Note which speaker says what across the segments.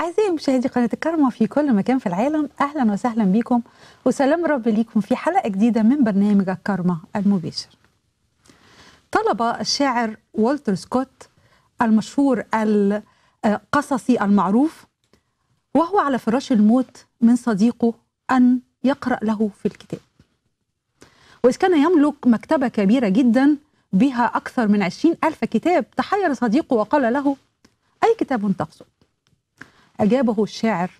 Speaker 1: أعزائي مشاهدي قناة الكرمة في كل مكان في العالم أهلا وسهلا بكم وسلام رب ليكم في حلقة جديدة من برنامج الكرمة المباشر طلب الشاعر والتر سكوت المشهور القصصي المعروف وهو على فراش الموت من صديقه أن يقرأ له في الكتاب وإذ كان يملك مكتبة كبيرة جدا بها أكثر من عشرين ألف كتاب تحير صديقه وقال له أي كتاب تقصد أجابه الشاعر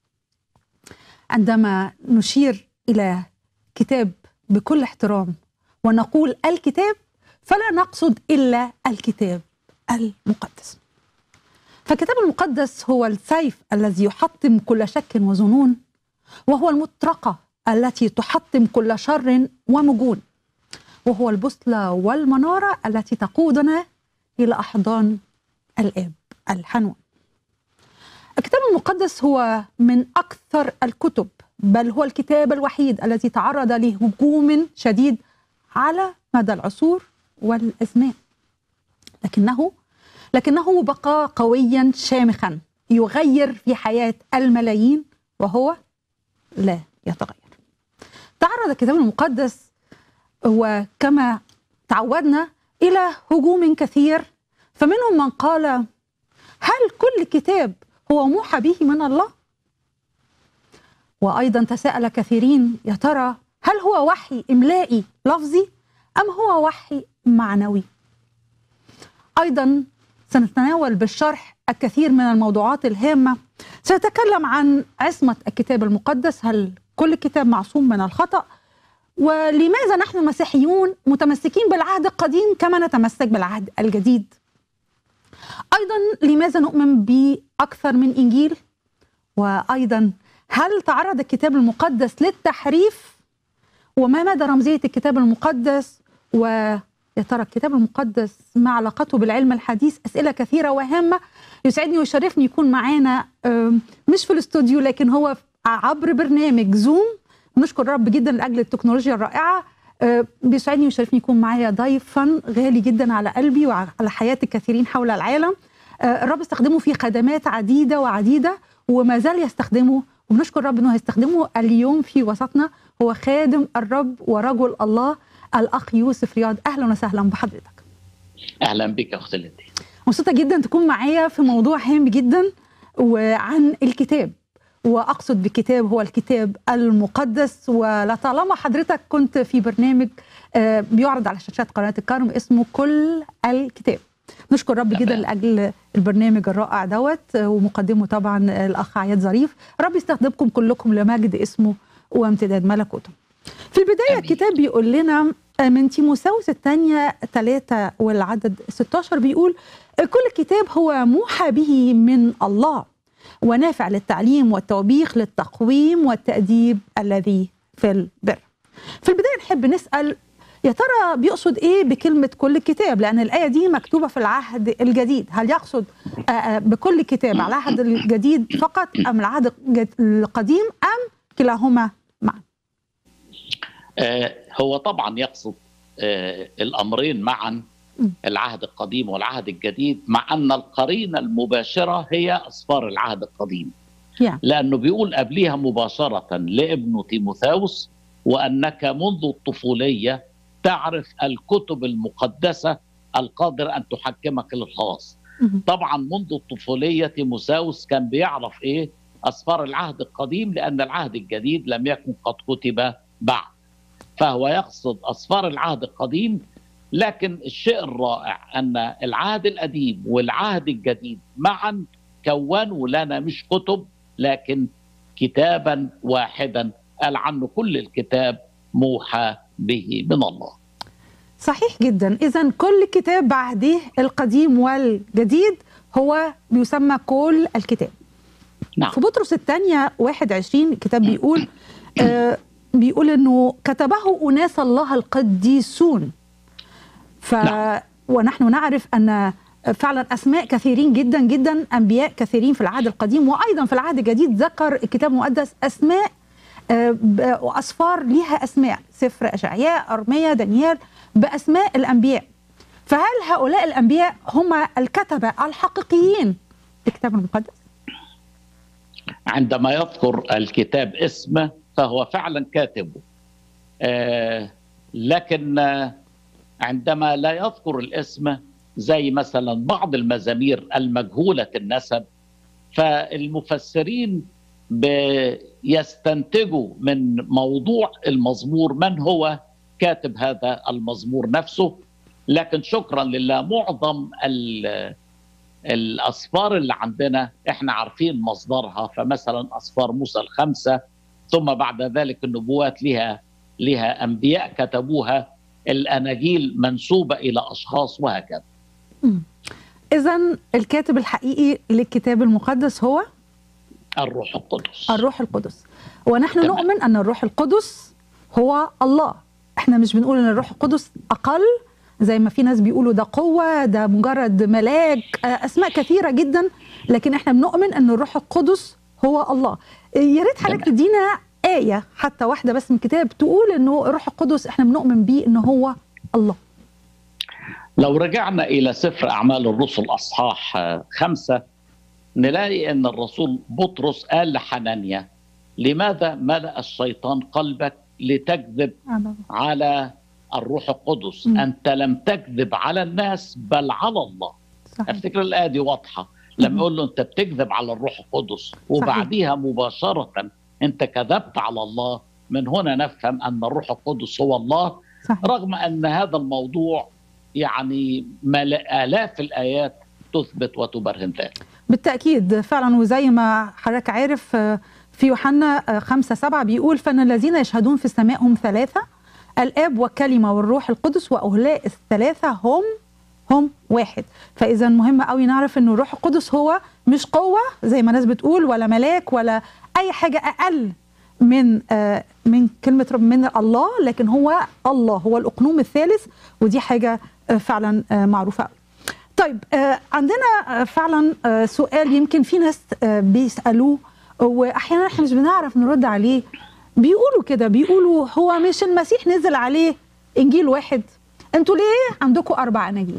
Speaker 1: عندما نشير إلى كتاب بكل احترام ونقول الكتاب فلا نقصد إلا الكتاب المقدس فالكتاب المقدس هو السيف الذي يحطم كل شك وظنون وهو المطرقة التي تحطم كل شر ومجون وهو البوصلة والمنارة التي تقودنا إلى أحضان الآب الحنون الكتاب المقدس هو من أكثر الكتب بل هو الكتاب الوحيد الذي تعرض لهجوم شديد على مدى العصور والأزمان لكنه لكنه بقى قويا شامخا يغير في حياة الملايين وهو لا يتغير تعرض الكتاب المقدس وكما تعودنا إلى هجوم كثير فمنهم من قال هل كل كتاب هو موحى به من الله؟ وأيضا تساءل كثيرين يا ترى هل هو وحي إملائي لفظي أم هو وحي معنوي؟ أيضا سنتناول بالشرح الكثير من الموضوعات الهامة سنتكلم عن عصمة الكتاب المقدس هل كل كتاب معصوم من الخطأ ولماذا نحن المسيحيون متمسكين بالعهد القديم كما نتمسك بالعهد الجديد ايضا لماذا نؤمن باكثر من انجيل وايضا هل تعرض الكتاب المقدس للتحريف وما مدى رمزيه الكتاب المقدس ويا ترى الكتاب المقدس ما علاقته بالعلم الحديث اسئله كثيره وهامه يسعدني ويشرفني يكون معانا مش في الاستوديو لكن هو عبر برنامج زوم نشكر رب جدا لاجل التكنولوجيا الرائعه أه بيسعدني ويشرفني يكون معايا ضيفا غالي جدا على قلبي وعلى حياه الكثيرين حول العالم أه الرب استخدمه في خدمات عديده وعديده وما زال يستخدمه وبنشكر الرب انه هيستخدمه اليوم في وسطنا هو خادم الرب ورجل الله الاخ يوسف رياض اهلا وسهلا بحضرتك
Speaker 2: اهلا بك يا اختي لدي
Speaker 1: مبسوطه جدا تكون معايا في موضوع هام جدا وعن الكتاب واقصد بكتاب هو الكتاب المقدس ولطالما حضرتك كنت في برنامج بيعرض على شاشات قناه الكرم اسمه كل الكتاب نشكر رب جدا لاجل البرنامج الرائع دوت ومقدمه طبعا الاخ عياد ظريف رب يستخدمكم كلكم لمجد اسمه وامتداد ملكوته في البدايه أمين. الكتاب بيقول لنا من تيموساوس الثانيه 3 والعدد 16 بيقول كل كتاب هو موحى به من الله ونافع للتعليم والتوبيخ للتقويم والتأديب الذي في البر في البداية نحب نسأل يا ترى بيقصد ايه بكلمة كل كتاب لأن الآية دي مكتوبة في العهد الجديد هل يقصد بكل كتاب على العهد الجديد فقط أم العهد القديم أم كلاهما معا
Speaker 2: آه هو طبعا يقصد آه الأمرين معا العهد القديم والعهد الجديد مع ان القرينه المباشره هي اسفار العهد القديم yeah. لانه بيقول قبليها مباشره لابنه تيموثاوس وانك منذ الطفوليه تعرف الكتب المقدسه القادره ان تحكمك للخلاص طبعا منذ الطفوليه تيموثاوس كان بيعرف ايه اسفار العهد القديم لان العهد الجديد لم يكن قد كتب بعد فهو يقصد اسفار العهد القديم لكن الشيء الرائع ان العهد القديم والعهد الجديد معا كونوا لنا مش كتب لكن كتابا واحدا قال عنه كل الكتاب موحى به من الله.
Speaker 1: صحيح جدا، اذا كل كتاب بعهده القديم والجديد هو بيسمى كل الكتاب. نعم. في بطرس الثانيه 21 الكتاب بيقول آه بيقول انه كتبه اناس الله القديسون ف نعم. ونحن نعرف ان فعلا اسماء كثيرين جدا جدا انبياء كثيرين في العهد القديم وايضا في العهد الجديد ذكر الكتاب المقدس اسماء واسفار ليها اسماء سفر اشعياء ارميا دانيال باسماء الانبياء فهل هؤلاء الانبياء هم الكتبه الحقيقيين في الكتاب المقدس؟
Speaker 2: عندما يذكر الكتاب اسمه فهو فعلا كاتبه آه لكن آه عندما لا يذكر الاسم زي مثلا بعض المزامير المجهولة النسب فالمفسرين بيستنتجوا من موضوع المزمور من هو كاتب هذا المزمور نفسه لكن شكرا لله معظم الاسفار اللي عندنا احنا عارفين مصدرها فمثلا اسفار موسى الخمسه ثم بعد ذلك النبوات لها لها انبياء كتبوها الاناجيل منسوبه الى اشخاص وهكذا.
Speaker 1: اذا الكاتب الحقيقي للكتاب المقدس هو
Speaker 2: الروح القدس.
Speaker 1: الروح القدس ونحن تمام. نؤمن ان الروح القدس هو الله. احنا مش بنقول ان الروح القدس اقل زي ما في ناس بيقولوا ده قوة ده مجرد ملاك أسماء كثيرة جدا لكن احنا بنؤمن أن الروح القدس هو الله يا ريت حضرتك تدينا آية حتى واحدة بس من الكتاب تقول أنه الروح القدس احنا بنؤمن بيه أنه هو الله
Speaker 2: لو رجعنا إلى سفر أعمال الرسل أصحاح خمسة نلاقي أن الرسول بطرس قال لحنانيا لماذا ملأ الشيطان قلبك لتكذب على الروح القدس م. انت لم تكذب على الناس بل على الله صحيح. افتكر الايه دي واضحه لما يقول له انت بتكذب على الروح القدس وبعديها صحيح. مباشره انت كذبت على الله من هنا نفهم ان الروح القدس هو الله صحيح. رغم ان هذا الموضوع يعني الاف الايات تثبت وتبرهن ذلك
Speaker 1: بالتاكيد فعلا وزي ما حضرتك عارف في يوحنا خمسة سبعة بيقول فان الذين يشهدون في السماء هم ثلاثه الاب والكلمه والروح القدس وهؤلاء الثلاثه هم هم واحد فاذا مهم قوي نعرف ان الروح القدس هو مش قوه زي ما ناس بتقول ولا ملاك ولا اي حاجه اقل من آه من كلمه رب من الله لكن هو الله هو الاقنوم الثالث ودي حاجه آه فعلا آه معروفه قوي طيب آه عندنا آه فعلا آه سؤال يمكن في ناس آه بيسالوه واحيانا احنا مش بنعرف نرد عليه بيقولوا كده بيقولوا هو مش المسيح نزل عليه انجيل واحد انتوا ليه عندكم اربع اناجيل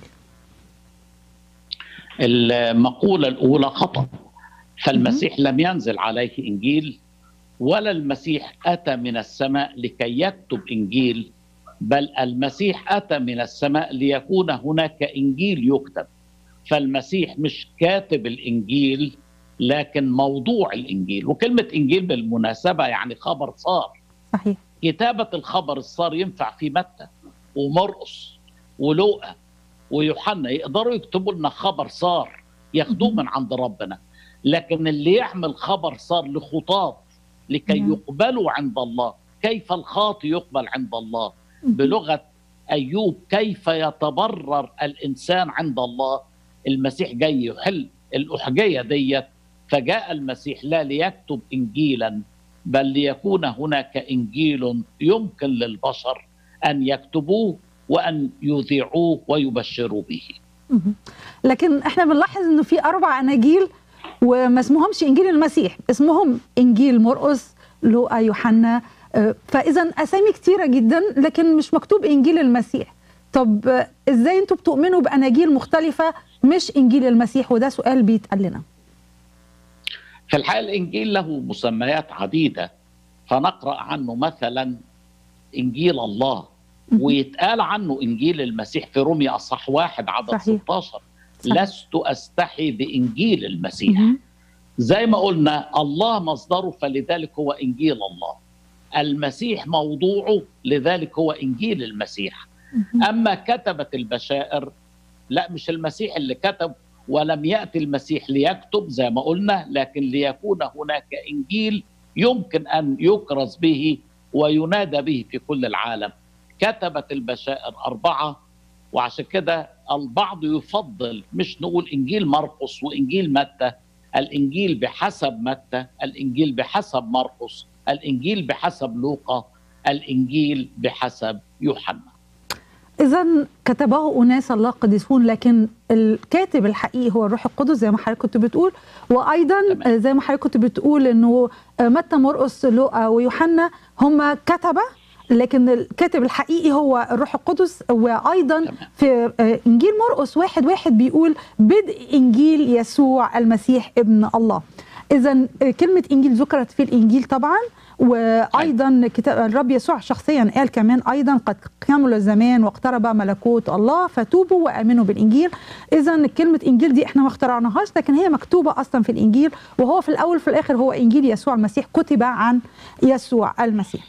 Speaker 2: المقوله الاولى خطا فالمسيح لم ينزل عليه انجيل ولا المسيح اتى من السماء لكي يكتب انجيل بل المسيح اتى من السماء ليكون هناك انجيل يكتب فالمسيح مش كاتب الانجيل لكن موضوع الانجيل وكلمه انجيل بالمناسبه يعني خبر صار
Speaker 1: صحيح
Speaker 2: كتابه الخبر الصار ينفع في متى ومرقس ولوقا ويوحنا يقدروا يكتبوا لنا خبر صار ياخدوه من عند ربنا لكن اللي يعمل خبر صار لخطاط لكي يقبلوا عند الله كيف الخاطي يقبل عند الله بلغه ايوب كيف يتبرر الانسان عند الله المسيح جاي يحل الاحجيه ديت فجاء المسيح لا ليكتب انجيلا بل ليكون هناك انجيل يمكن للبشر ان يكتبوه وان يذيعوه ويبشروا به.
Speaker 1: لكن احنا بنلاحظ انه في اربع اناجيل وما اسمهمش انجيل المسيح، اسمهم انجيل مرقس، لوقا، يوحنا، فاذا اسامي كتيره جدا لكن مش مكتوب انجيل المسيح. طب ازاي انتوا بتؤمنوا باناجيل مختلفه مش انجيل المسيح وده سؤال بيتقال لنا.
Speaker 2: في الحقيقه الانجيل له مسميات عديده فنقرا عنه مثلا انجيل الله ويتقال عنه انجيل المسيح في روميا اصح واحد عدد صحيح. 16 صحيح. لست استحي بانجيل المسيح زي ما قلنا الله مصدره فلذلك هو انجيل الله المسيح موضوعه لذلك هو انجيل المسيح اما كتبت البشائر لا مش المسيح اللي كتب ولم ياتي المسيح ليكتب زي ما قلنا لكن ليكون هناك انجيل يمكن ان يكرز به وينادى به في كل العالم كتبت البشائر اربعه وعشان كده البعض يفضل مش نقول انجيل مرقس وانجيل متى الانجيل بحسب متى الانجيل بحسب مرقس الانجيل بحسب لوقا الانجيل بحسب يوحنا
Speaker 1: إذا كتبه أناس الله قديسون لكن الكاتب الحقيقي هو الروح القدس زي ما حضرتك كنت بتقول وأيضا تمام. زي ما حضرتك كنت بتقول إنه متى مرقس لوقا ويوحنا هم كتبة لكن الكاتب الحقيقي هو الروح القدس وايضا تمام. في انجيل مرقس واحد واحد بيقول بدء انجيل يسوع المسيح ابن الله اذا كلمه انجيل ذكرت في الانجيل طبعا وايضا كتاب الرب يسوع شخصيا قال كمان ايضا قد كمل الزمان واقترب ملكوت الله فتوبوا وامنوا بالانجيل اذا كلمه انجيل دي احنا ما اخترعناهاش لكن هي مكتوبه اصلا في الانجيل وهو في الاول في الاخر هو انجيل يسوع المسيح كتب عن يسوع المسيح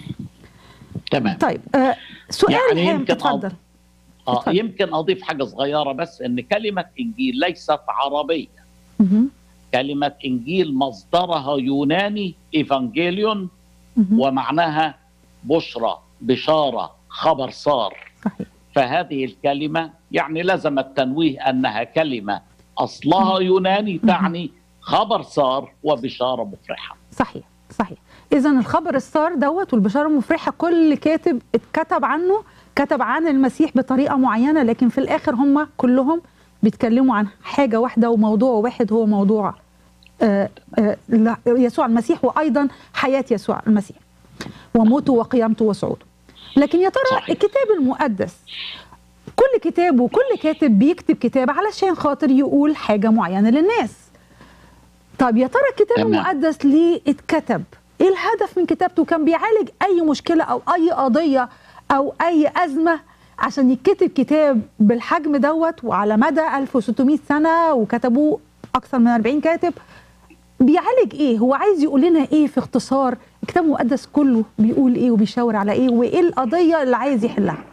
Speaker 2: تمام
Speaker 1: طيب آه سؤال
Speaker 2: يعني
Speaker 1: هام
Speaker 2: يمكن
Speaker 1: اتفضل
Speaker 2: آه
Speaker 1: اتفضل.
Speaker 2: يمكن اضيف حاجه صغيره بس ان كلمه انجيل ليست عربيه
Speaker 1: مهم.
Speaker 2: كلمه انجيل مصدرها يوناني ايفانجيليون
Speaker 1: مهم.
Speaker 2: ومعناها بشرى بشاره خبر صار
Speaker 1: صحيح
Speaker 2: فهذه الكلمه يعني لزم التنويه انها كلمه اصلها يوناني تعني خبر صار وبشاره مفرحه
Speaker 1: صحيح صحيح اذا الخبر السار دوت والبشاره المفرحه كل كاتب اتكتب عنه كتب عن المسيح بطريقه معينه لكن في الاخر هم كلهم بيتكلموا عن حاجه واحده وموضوع واحد هو موضوع آه، آه، لا- يسوع المسيح وايضا حياه يسوع المسيح وموته وقيامته وصعوده لكن يا ترى
Speaker 2: صحيح.
Speaker 1: الكتاب المقدس كل كتاب وكل كاتب بيكتب كتاب علشان خاطر يقول حاجه معينه للناس طب يا ترى الكتاب
Speaker 2: تمام.
Speaker 1: المقدس ليه اتكتب ايه الهدف من كتابته كان بيعالج اي مشكله او اي قضيه او اي ازمه عشان يتكتب كتاب بالحجم دوت وعلى مدى 1600 سنه وكتبوه اكثر من 40 كاتب بيعالج ايه هو عايز يقول لنا ايه في اختصار الكتاب المقدس كله بيقول ايه وبيشاور على ايه وايه القضيه اللي عايز يحلها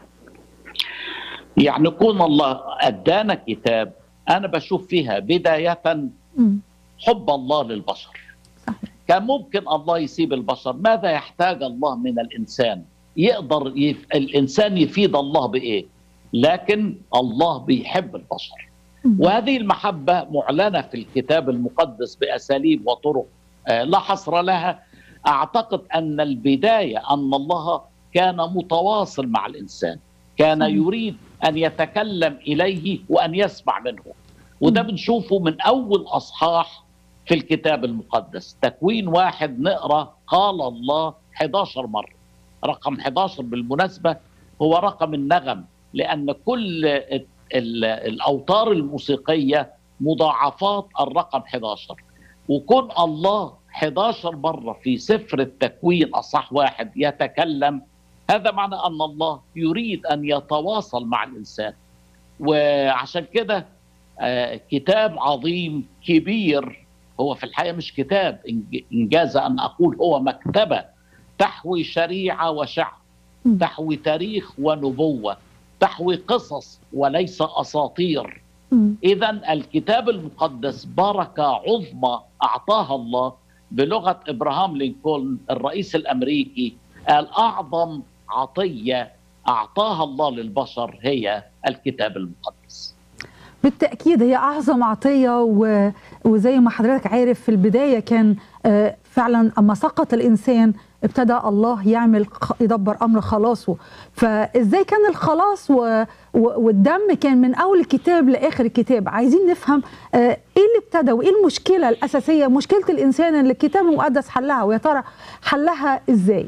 Speaker 2: يعني كون الله ادانا كتاب انا بشوف فيها بدايه
Speaker 1: مم.
Speaker 2: حب الله للبشر
Speaker 1: صحيح.
Speaker 2: كان ممكن الله يسيب البشر ماذا يحتاج الله من الانسان يقدر يف... الانسان يفيد الله بايه لكن الله بيحب البشر
Speaker 1: مم.
Speaker 2: وهذه المحبه معلنه في الكتاب المقدس باساليب وطرق آه، لا حصر لها اعتقد ان البدايه ان الله كان متواصل مع الانسان كان
Speaker 1: صحيح.
Speaker 2: يريد ان يتكلم اليه وان يسمع منه وده
Speaker 1: مم.
Speaker 2: بنشوفه من اول اصحاح في الكتاب المقدس تكوين واحد نقرا قال الله 11 مره رقم 11 بالمناسبه هو رقم النغم لان كل ال- ال- الاوتار الموسيقيه مضاعفات الرقم 11 وكون الله 11 مره في سفر التكوين اصح واحد يتكلم هذا معنى ان الله يريد ان يتواصل مع الانسان وعشان كده آه، كتاب عظيم كبير هو في الحقيقه مش كتاب إنج- انجاز ان اقول هو مكتبه تحوي شريعه وشعب
Speaker 1: مم.
Speaker 2: تحوي تاريخ ونبوه تحوي قصص وليس اساطير
Speaker 1: مم.
Speaker 2: اذا الكتاب المقدس بركه عظمى اعطاها الله بلغه ابراهام لينكولن الرئيس الامريكي قال اعظم عطيه اعطاها الله للبشر هي الكتاب المقدس
Speaker 1: بالتأكيد هي أعظم عطية و... وزي ما حضرتك عارف في البداية كان آه، فعلا أما سقط الإنسان ابتدى الله يعمل خ- يدبر أمر خلاصه فإزاي كان الخلاص و... و... والدم كان من أول الكتاب لآخر الكتاب عايزين نفهم آه، إيه اللي ابتدى وإيه المشكلة الأساسية مشكلة الإنسان اللي الكتاب المقدس حلها ويا ترى حلها إزاي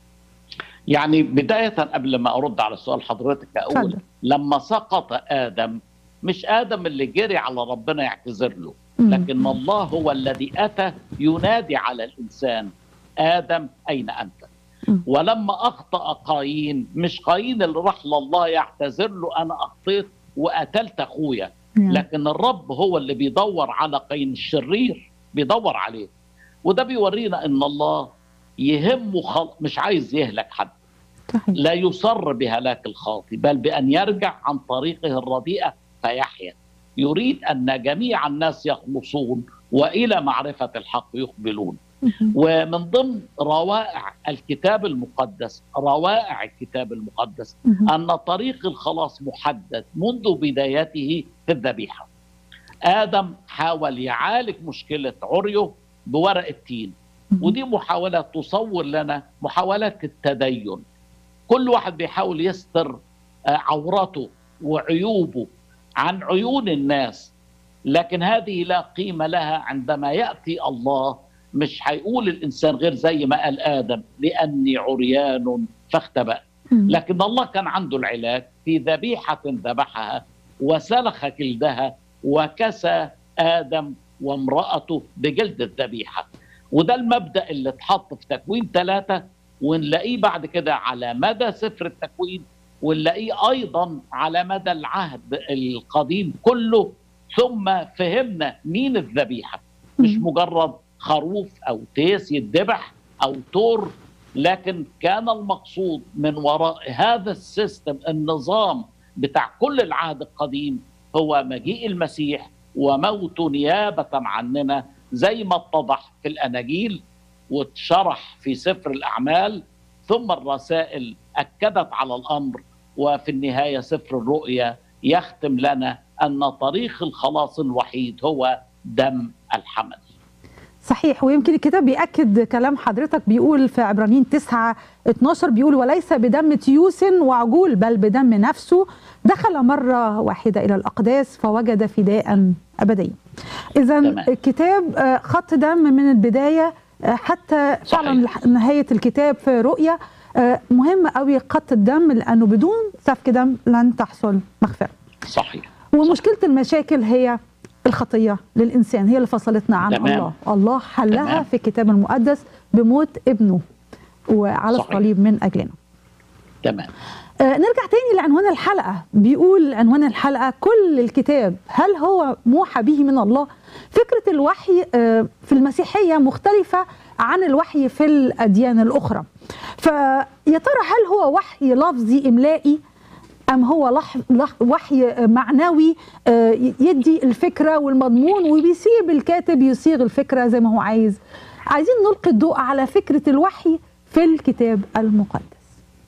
Speaker 2: يعني بداية قبل ما أرد على سؤال حضرتك أقول
Speaker 1: اتفضل.
Speaker 2: لما سقط آدم مش آدم اللي جري على ربنا يعتذر له
Speaker 1: مم.
Speaker 2: لكن الله هو الذي أتى ينادي على الإنسان آدم أين أنت
Speaker 1: مم.
Speaker 2: ولما أخطأ قايين مش قايين اللي راح لله يعتذر له أنا أخطيت وقتلت أخويا
Speaker 1: نعم.
Speaker 2: لكن الرب هو اللي بيدور على قايين الشرير بيدور عليه وده بيورينا ان الله يهمه خل... مش عايز يهلك حد
Speaker 1: صحيح
Speaker 2: لا يصر بهلاك الخاطئ بل بأن يرجع عن طريقه الرديئة فيحيا يريد أن جميع الناس يخلصون وإلى معرفة الحق يقبلون
Speaker 1: مهم.
Speaker 2: ومن ضمن روائع الكتاب المقدس روائع الكتاب المقدس
Speaker 1: مهم.
Speaker 2: أن طريق الخلاص محدد منذ بدايته في الذبيحة آدم حاول يعالج مشكلة عريه بورق التين
Speaker 1: مهم.
Speaker 2: ودي محاولة تصور لنا محاولات التدين كل واحد بيحاول يستر آه، عورته وعيوبه عن عيون الناس لكن هذه لا قيمة لها عندما يأتي الله مش هيقول الإنسان غير زي ما قال آدم لأني عريان فاختبأت
Speaker 1: مم.
Speaker 2: لكن الله كان عنده العلاج في ذبيحة ذبحها وسلخ جلدها وكسى آدم وامرأته بجلد الذبيحة وده المبدأ اللي اتحط في تكوين ثلاثة ونلاقيه بعد كده على مدى سفر التكوين ونلاقيه أيضا على مدى العهد القديم كله ثم فهمنا مين الذبيحة مش مجرد خروف أو تيس يتذبح أو تور لكن كان المقصود من وراء هذا السيستم النظام بتاع كل العهد القديم هو مجيء المسيح وموته نيابة عننا زي ما اتضح في الأناجيل واتشرح في سفر الأعمال ثم الرسائل أكدت على الأمر وفي النهاية سفر الرؤيا يختم لنا أن طريق الخلاص الوحيد هو دم الحمل
Speaker 1: صحيح ويمكن الكتاب بيأكد كلام حضرتك بيقول في عبرانيين 9 12 بيقول وليس بدم تيوس وعجول بل بدم نفسه دخل مرة واحدة إلى الأقداس فوجد فداء أبديا إذا الكتاب خط دم من البداية حتى فعلا صحيح. نهاية الكتاب في رؤية مهم قوي خط الدم لأنه بدون سفك دم لن تحصل مغفرة
Speaker 2: صحيح
Speaker 1: ومشكلة المشاكل هي الخطية للإنسان هي اللي فصلتنا عن
Speaker 2: تمام.
Speaker 1: الله الله حلها
Speaker 2: تمام.
Speaker 1: في الكتاب المقدس بموت ابنه وعلى
Speaker 2: صحيح.
Speaker 1: الصليب من أجلنا
Speaker 2: تمام
Speaker 1: آه نرجع تاني لعنوان الحلقة بيقول عنوان الحلقة كل الكتاب هل هو موحى به من الله فكرة الوحي آه في المسيحية مختلفة عن الوحي في الأديان الأخرى فيا ترى هل هو وحي لفظي إملائي أم هو لح لح وحي معنوي آه يدي الفكرة والمضمون وبيسيب الكاتب يصيغ الفكرة زي ما هو عايز عايزين نلقي الضوء على فكرة الوحي في الكتاب المقدس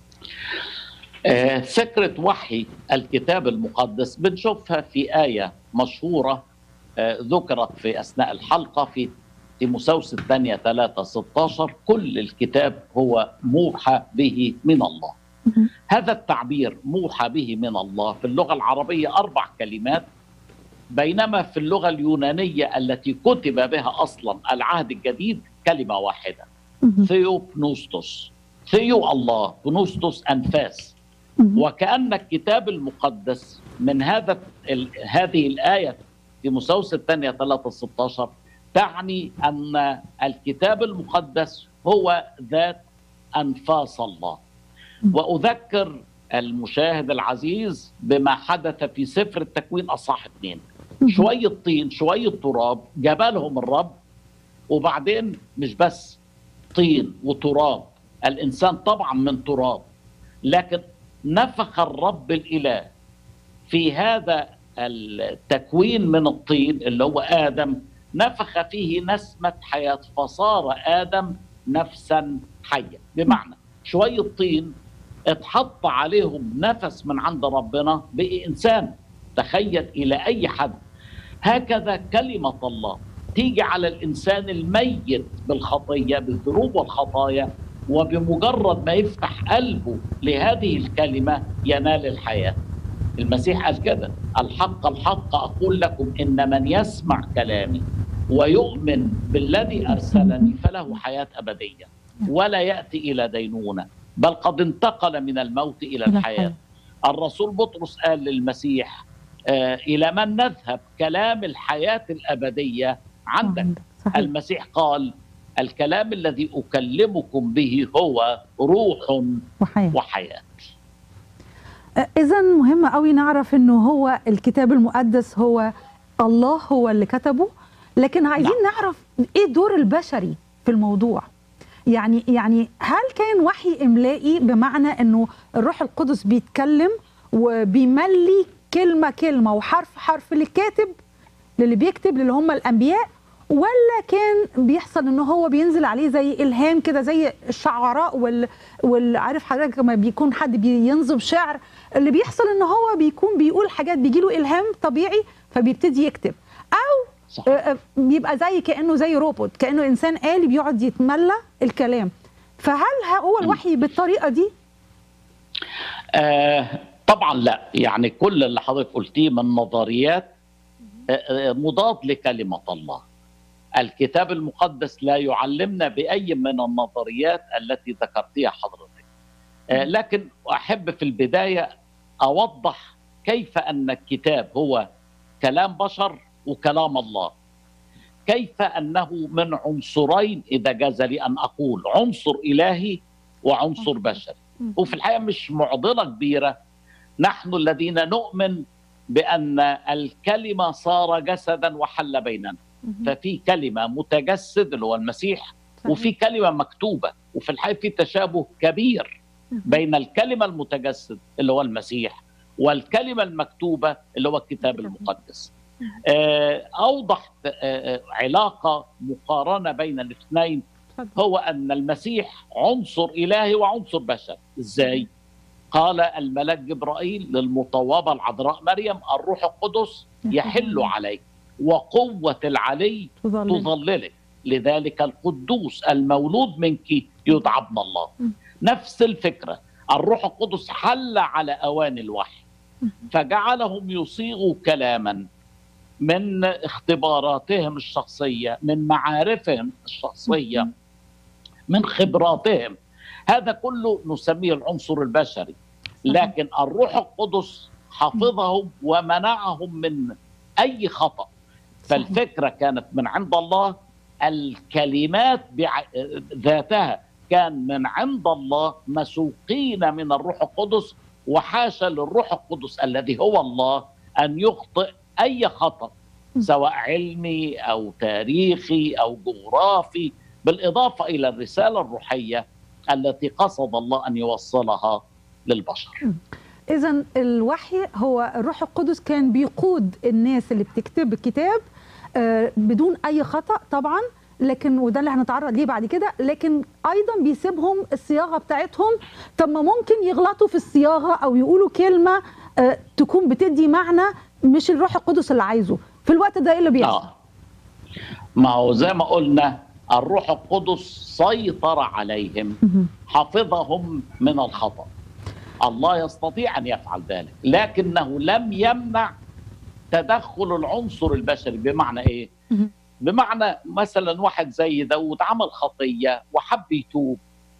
Speaker 2: آه، فكرة وحي الكتاب المقدس بنشوفها في آية مشهورة آه، ذكرت في أثناء الحلقة في تيموساوس الثانية 3 16 كل الكتاب هو موحى به من الله هذا التعبير موحى به من الله في اللغة العربية أربع كلمات بينما في اللغة اليونانية التي كتب بها أصلا العهد الجديد كلمة واحدة ثيو بنوستوس ثيو الله بنوستوس أنفاس وكأن الكتاب المقدس من هذا ال... هذه الآية في مسوس الثانية 3 16 تعني أن الكتاب المقدس هو ذات أنفاس الله وأذكر المشاهد العزيز بما حدث في سفر التكوين أصح اثنين شوية طين شوية تراب جبلهم الرب وبعدين مش بس طين وتراب الإنسان طبعا من تراب لكن نفخ الرب الاله في هذا التكوين من الطين اللي هو ادم نفخ فيه نسمه حياه فصار ادم نفسا حيه بمعنى شويه طين اتحط عليهم نفس من عند ربنا بقي انسان تخيل الى اي حد هكذا كلمه الله تيجي على الانسان الميت بالخطيه بالذنوب والخطايا وبمجرد ما يفتح قلبه لهذه الكلمة ينال الحياة المسيح قال كده الحق الحق أقول لكم إن من يسمع كلامي ويؤمن بالذي أرسلني فله حياة أبدية ولا يأتي إلى دينونة بل قد انتقل من الموت إلى الحياة الرسول بطرس قال للمسيح آه إلى من نذهب كلام الحياة الأبدية عندك صحيح. المسيح قال الكلام الذي أكلمكم به هو روح
Speaker 1: وحياة,
Speaker 2: وحياة.
Speaker 1: إذا مهم قوي نعرف أنه هو الكتاب المقدس هو الله هو اللي كتبه لكن عايزين نعم. نعرف إيه دور البشري في الموضوع يعني يعني هل كان وحي إملائي بمعنى أنه الروح القدس بيتكلم وبيملي كلمة كلمة وحرف حرف للكاتب للي بيكتب اللي هم الأنبياء ولا كان بيحصل ان هو بينزل عليه زي الهام كده زي الشعراء وال, وال... عارف حضرتك لما بيكون حد بينظم شعر اللي بيحصل ان هو بيكون بيقول حاجات بيجي له الهام طبيعي فبيبتدي يكتب او صح. بيبقى زي كانه زي روبوت كانه انسان آلي بيقعد يتملى الكلام فهل هو الوحي بالطريقه دي
Speaker 2: آه طبعا لا يعني كل اللي حضرتك قلتيه من نظريات آه مضاد لكلمه الله الكتاب المقدس لا يعلمنا باي من النظريات التي ذكرتيها حضرتك لكن احب في البدايه اوضح كيف ان الكتاب هو كلام بشر وكلام الله كيف انه من عنصرين اذا جاز لي ان اقول عنصر الهي وعنصر بشري وفي الحقيقه مش معضله كبيره نحن الذين نؤمن بان الكلمه صار جسدا وحل بيننا ففي كلمه متجسد اللي هو المسيح وفي كلمه مكتوبه وفي الحقيقه في تشابه كبير بين الكلمه المتجسد اللي هو المسيح والكلمه المكتوبه اللي هو الكتاب المقدس اوضح علاقه مقارنه بين الاثنين هو ان المسيح عنصر الهي وعنصر بشري ازاي قال الملاك جبرائيل للمطوبه العذراء مريم الروح القدس يحل عليك وقوه العلي تظللك لذلك القدوس المولود منك يدعى ابن الله نفس الفكره الروح القدس حل على اوان الوحي فجعلهم يصيغوا كلاما من اختباراتهم الشخصيه من معارفهم الشخصيه من خبراتهم هذا كله نسميه العنصر البشري لكن الروح القدس حفظهم ومنعهم من اي خطا فالفكره كانت من عند الله الكلمات ذاتها كان من عند الله مسوقين من الروح القدس وحاشا للروح القدس الذي هو الله ان يخطئ اي خطا سواء علمي او تاريخي او جغرافي بالاضافه الى الرساله الروحيه التي قصد الله ان يوصلها للبشر.
Speaker 1: اذا الوحي هو الروح القدس كان بيقود الناس اللي بتكتب الكتاب بدون اي خطا طبعا لكن وده اللي هنتعرض ليه بعد كده لكن ايضا بيسيبهم الصياغه بتاعتهم طب ما ممكن يغلطوا في الصياغه او يقولوا كلمه تكون بتدي معنى مش الروح القدس اللي عايزه في الوقت ده ايه اللي بيحصل؟
Speaker 2: آه. ما هو زي ما قلنا الروح القدس سيطر عليهم حفظهم من الخطا الله يستطيع ان يفعل ذلك لكنه لم يمنع تدخل العنصر البشري بمعنى ايه بمعنى مثلا واحد زي داود عمل خطيه وحب يتوب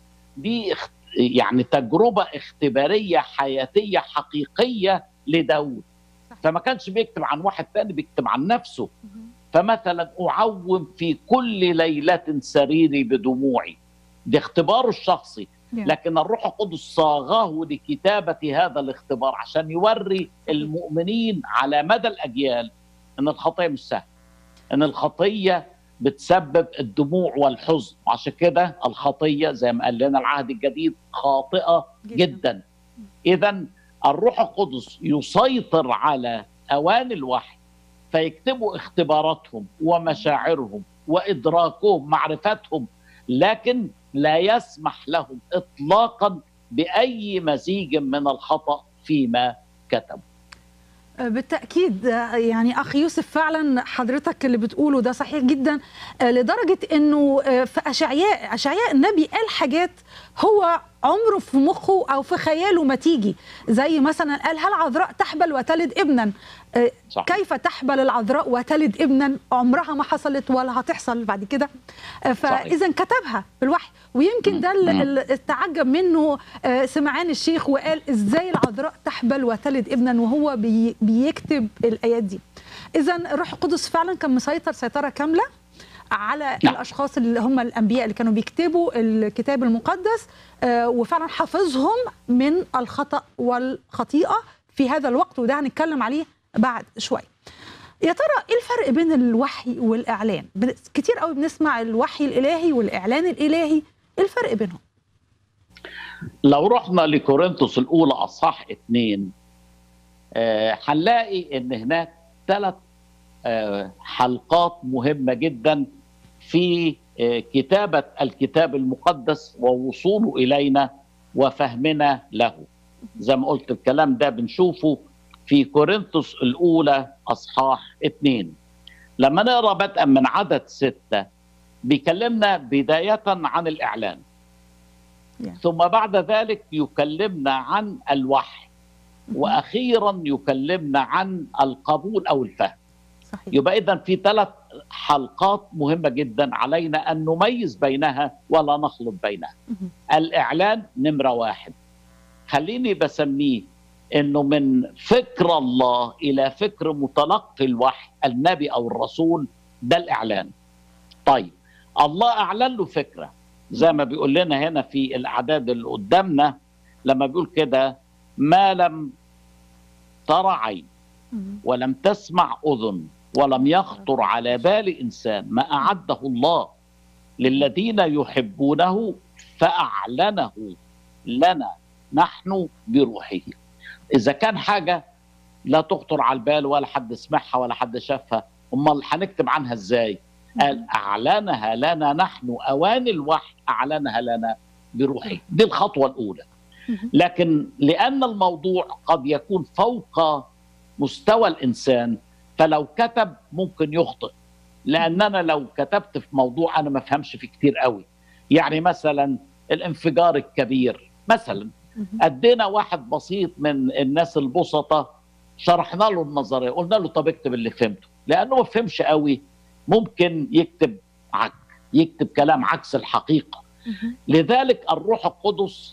Speaker 2: دي يعني تجربه اختباريه حياتيه حقيقيه لداود فما كانش بيكتب عن واحد تاني بيكتب عن نفسه فمثلا أعوم في كل ليلة سريري بدموعي ده اختباره الشخصي لكن الروح القدس صاغه لكتابة هذا الاختبار عشان يوري المؤمنين على مدى الأجيال أن الخطية مش سهلة أن الخطية بتسبب الدموع والحزن وعشان كده الخطية زي ما قال لنا العهد الجديد خاطئة جدا, جدا. إذا الروح القدس يسيطر على أوان الوحي فيكتبوا اختباراتهم ومشاعرهم وادراكهم معرفتهم لكن لا يسمح لهم اطلاقا باي مزيج من الخطا فيما كتبوا
Speaker 1: بالتاكيد يعني اخ يوسف فعلا حضرتك اللي بتقوله ده صحيح جدا لدرجه انه في اشعياء اشعياء النبي قال حاجات هو عمره في مخه او في خياله ما تيجي زي مثلا قال هل عذراء تحبل وتلد ابنا صح. كيف تحبل العذراء وتلد ابنا عمرها ما حصلت ولا هتحصل بعد كده فاذا كتبها بالوحي ويمكن ده اللي استعجب منه سمعان الشيخ وقال ازاي العذراء تحبل وتلد ابنا وهو بي بيكتب الايات دي اذا الروح القدس فعلا كان مسيطر سيطره كامله على لا. الاشخاص اللي هم الانبياء اللي كانوا بيكتبوا الكتاب المقدس وفعلا حافظهم من الخطا والخطيئه في هذا الوقت وده هنتكلم عليه بعد شويه يا ترى ايه الفرق بين الوحي والاعلان كتير قوي بنسمع الوحي الالهي والاعلان الالهي ايه الفرق بينهم
Speaker 2: لو رحنا لكورنثوس الاولى اصحاح اثنين آه هنلاقي ان هناك ثلاث آه حلقات مهمه جدا في آه كتابه الكتاب المقدس ووصوله الينا وفهمنا له زي ما قلت الكلام ده بنشوفه في كورنثوس الأولى أصحاح اثنين لما نقرأ بدءا من عدد ستة بيكلمنا بداية عن الإعلان yeah. ثم بعد ذلك يكلمنا عن الوحي mm-hmm. وأخيرا يكلمنا عن القبول أو الفهم صحيح. يبقى إذا في ثلاث حلقات مهمة جدا علينا أن نميز بينها ولا نخلط بينها mm-hmm. الإعلان نمرة واحد خليني بسميه انه من فكر الله الى فكر متلقي الوحي النبي او الرسول ده الاعلان طيب الله اعلن له فكره زي ما بيقول لنا هنا في الاعداد اللي قدامنا لما بيقول كده ما لم ترى عين ولم تسمع اذن ولم يخطر على بال انسان ما اعده الله للذين يحبونه فاعلنه لنا نحن بروحه اذا كان حاجه لا تخطر على البال ولا حد سمعها ولا حد شافها امال هنكتب عنها ازاي قال اعلنها لنا نحن اوان الوحي اعلنها لنا بروحه دي الخطوه الاولى لكن لان الموضوع قد يكون فوق مستوى الانسان فلو كتب ممكن يخطئ لان انا لو كتبت في موضوع انا ما افهمش فيه كتير قوي يعني مثلا الانفجار الكبير مثلا ادينا واحد بسيط من الناس البسطة شرحنا له النظريه قلنا له طب اكتب اللي فهمته لانه ما فهمش قوي ممكن يكتب عك يكتب كلام عكس الحقيقه لذلك الروح القدس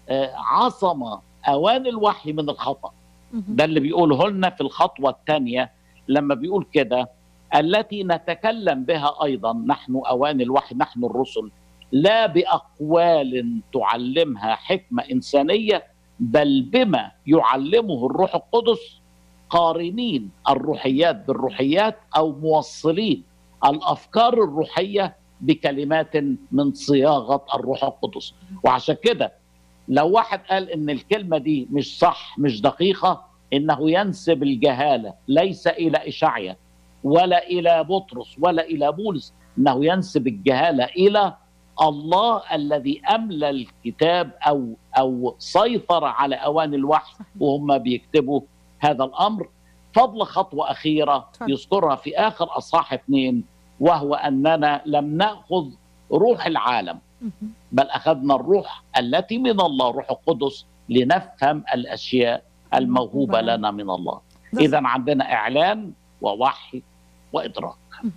Speaker 2: عصم اوان الوحي من الخطا ده اللي بيقوله لنا في الخطوه الثانيه لما بيقول كده التي نتكلم بها ايضا نحن اوان الوحي نحن الرسل لا باقوال تعلمها حكمه انسانيه بل بما يعلمه الروح القدس قارنين الروحيات بالروحيات او موصلين الافكار الروحيه بكلمات من صياغه الروح القدس وعشان كده لو واحد قال ان الكلمه دي مش صح مش دقيقه انه ينسب الجهاله ليس الى اشعيا ولا الى بطرس ولا الى بولس انه ينسب الجهاله الى الله الذي املى الكتاب او او سيطر على اوان الوحي وهم بيكتبوا هذا الامر فضل خطوه اخيره يذكرها في اخر اصحاح اثنين وهو اننا لم ناخذ روح العالم بل اخذنا الروح التي من الله روح القدس لنفهم الاشياء الموهوبه لنا من الله اذا عندنا اعلان ووحي وادراك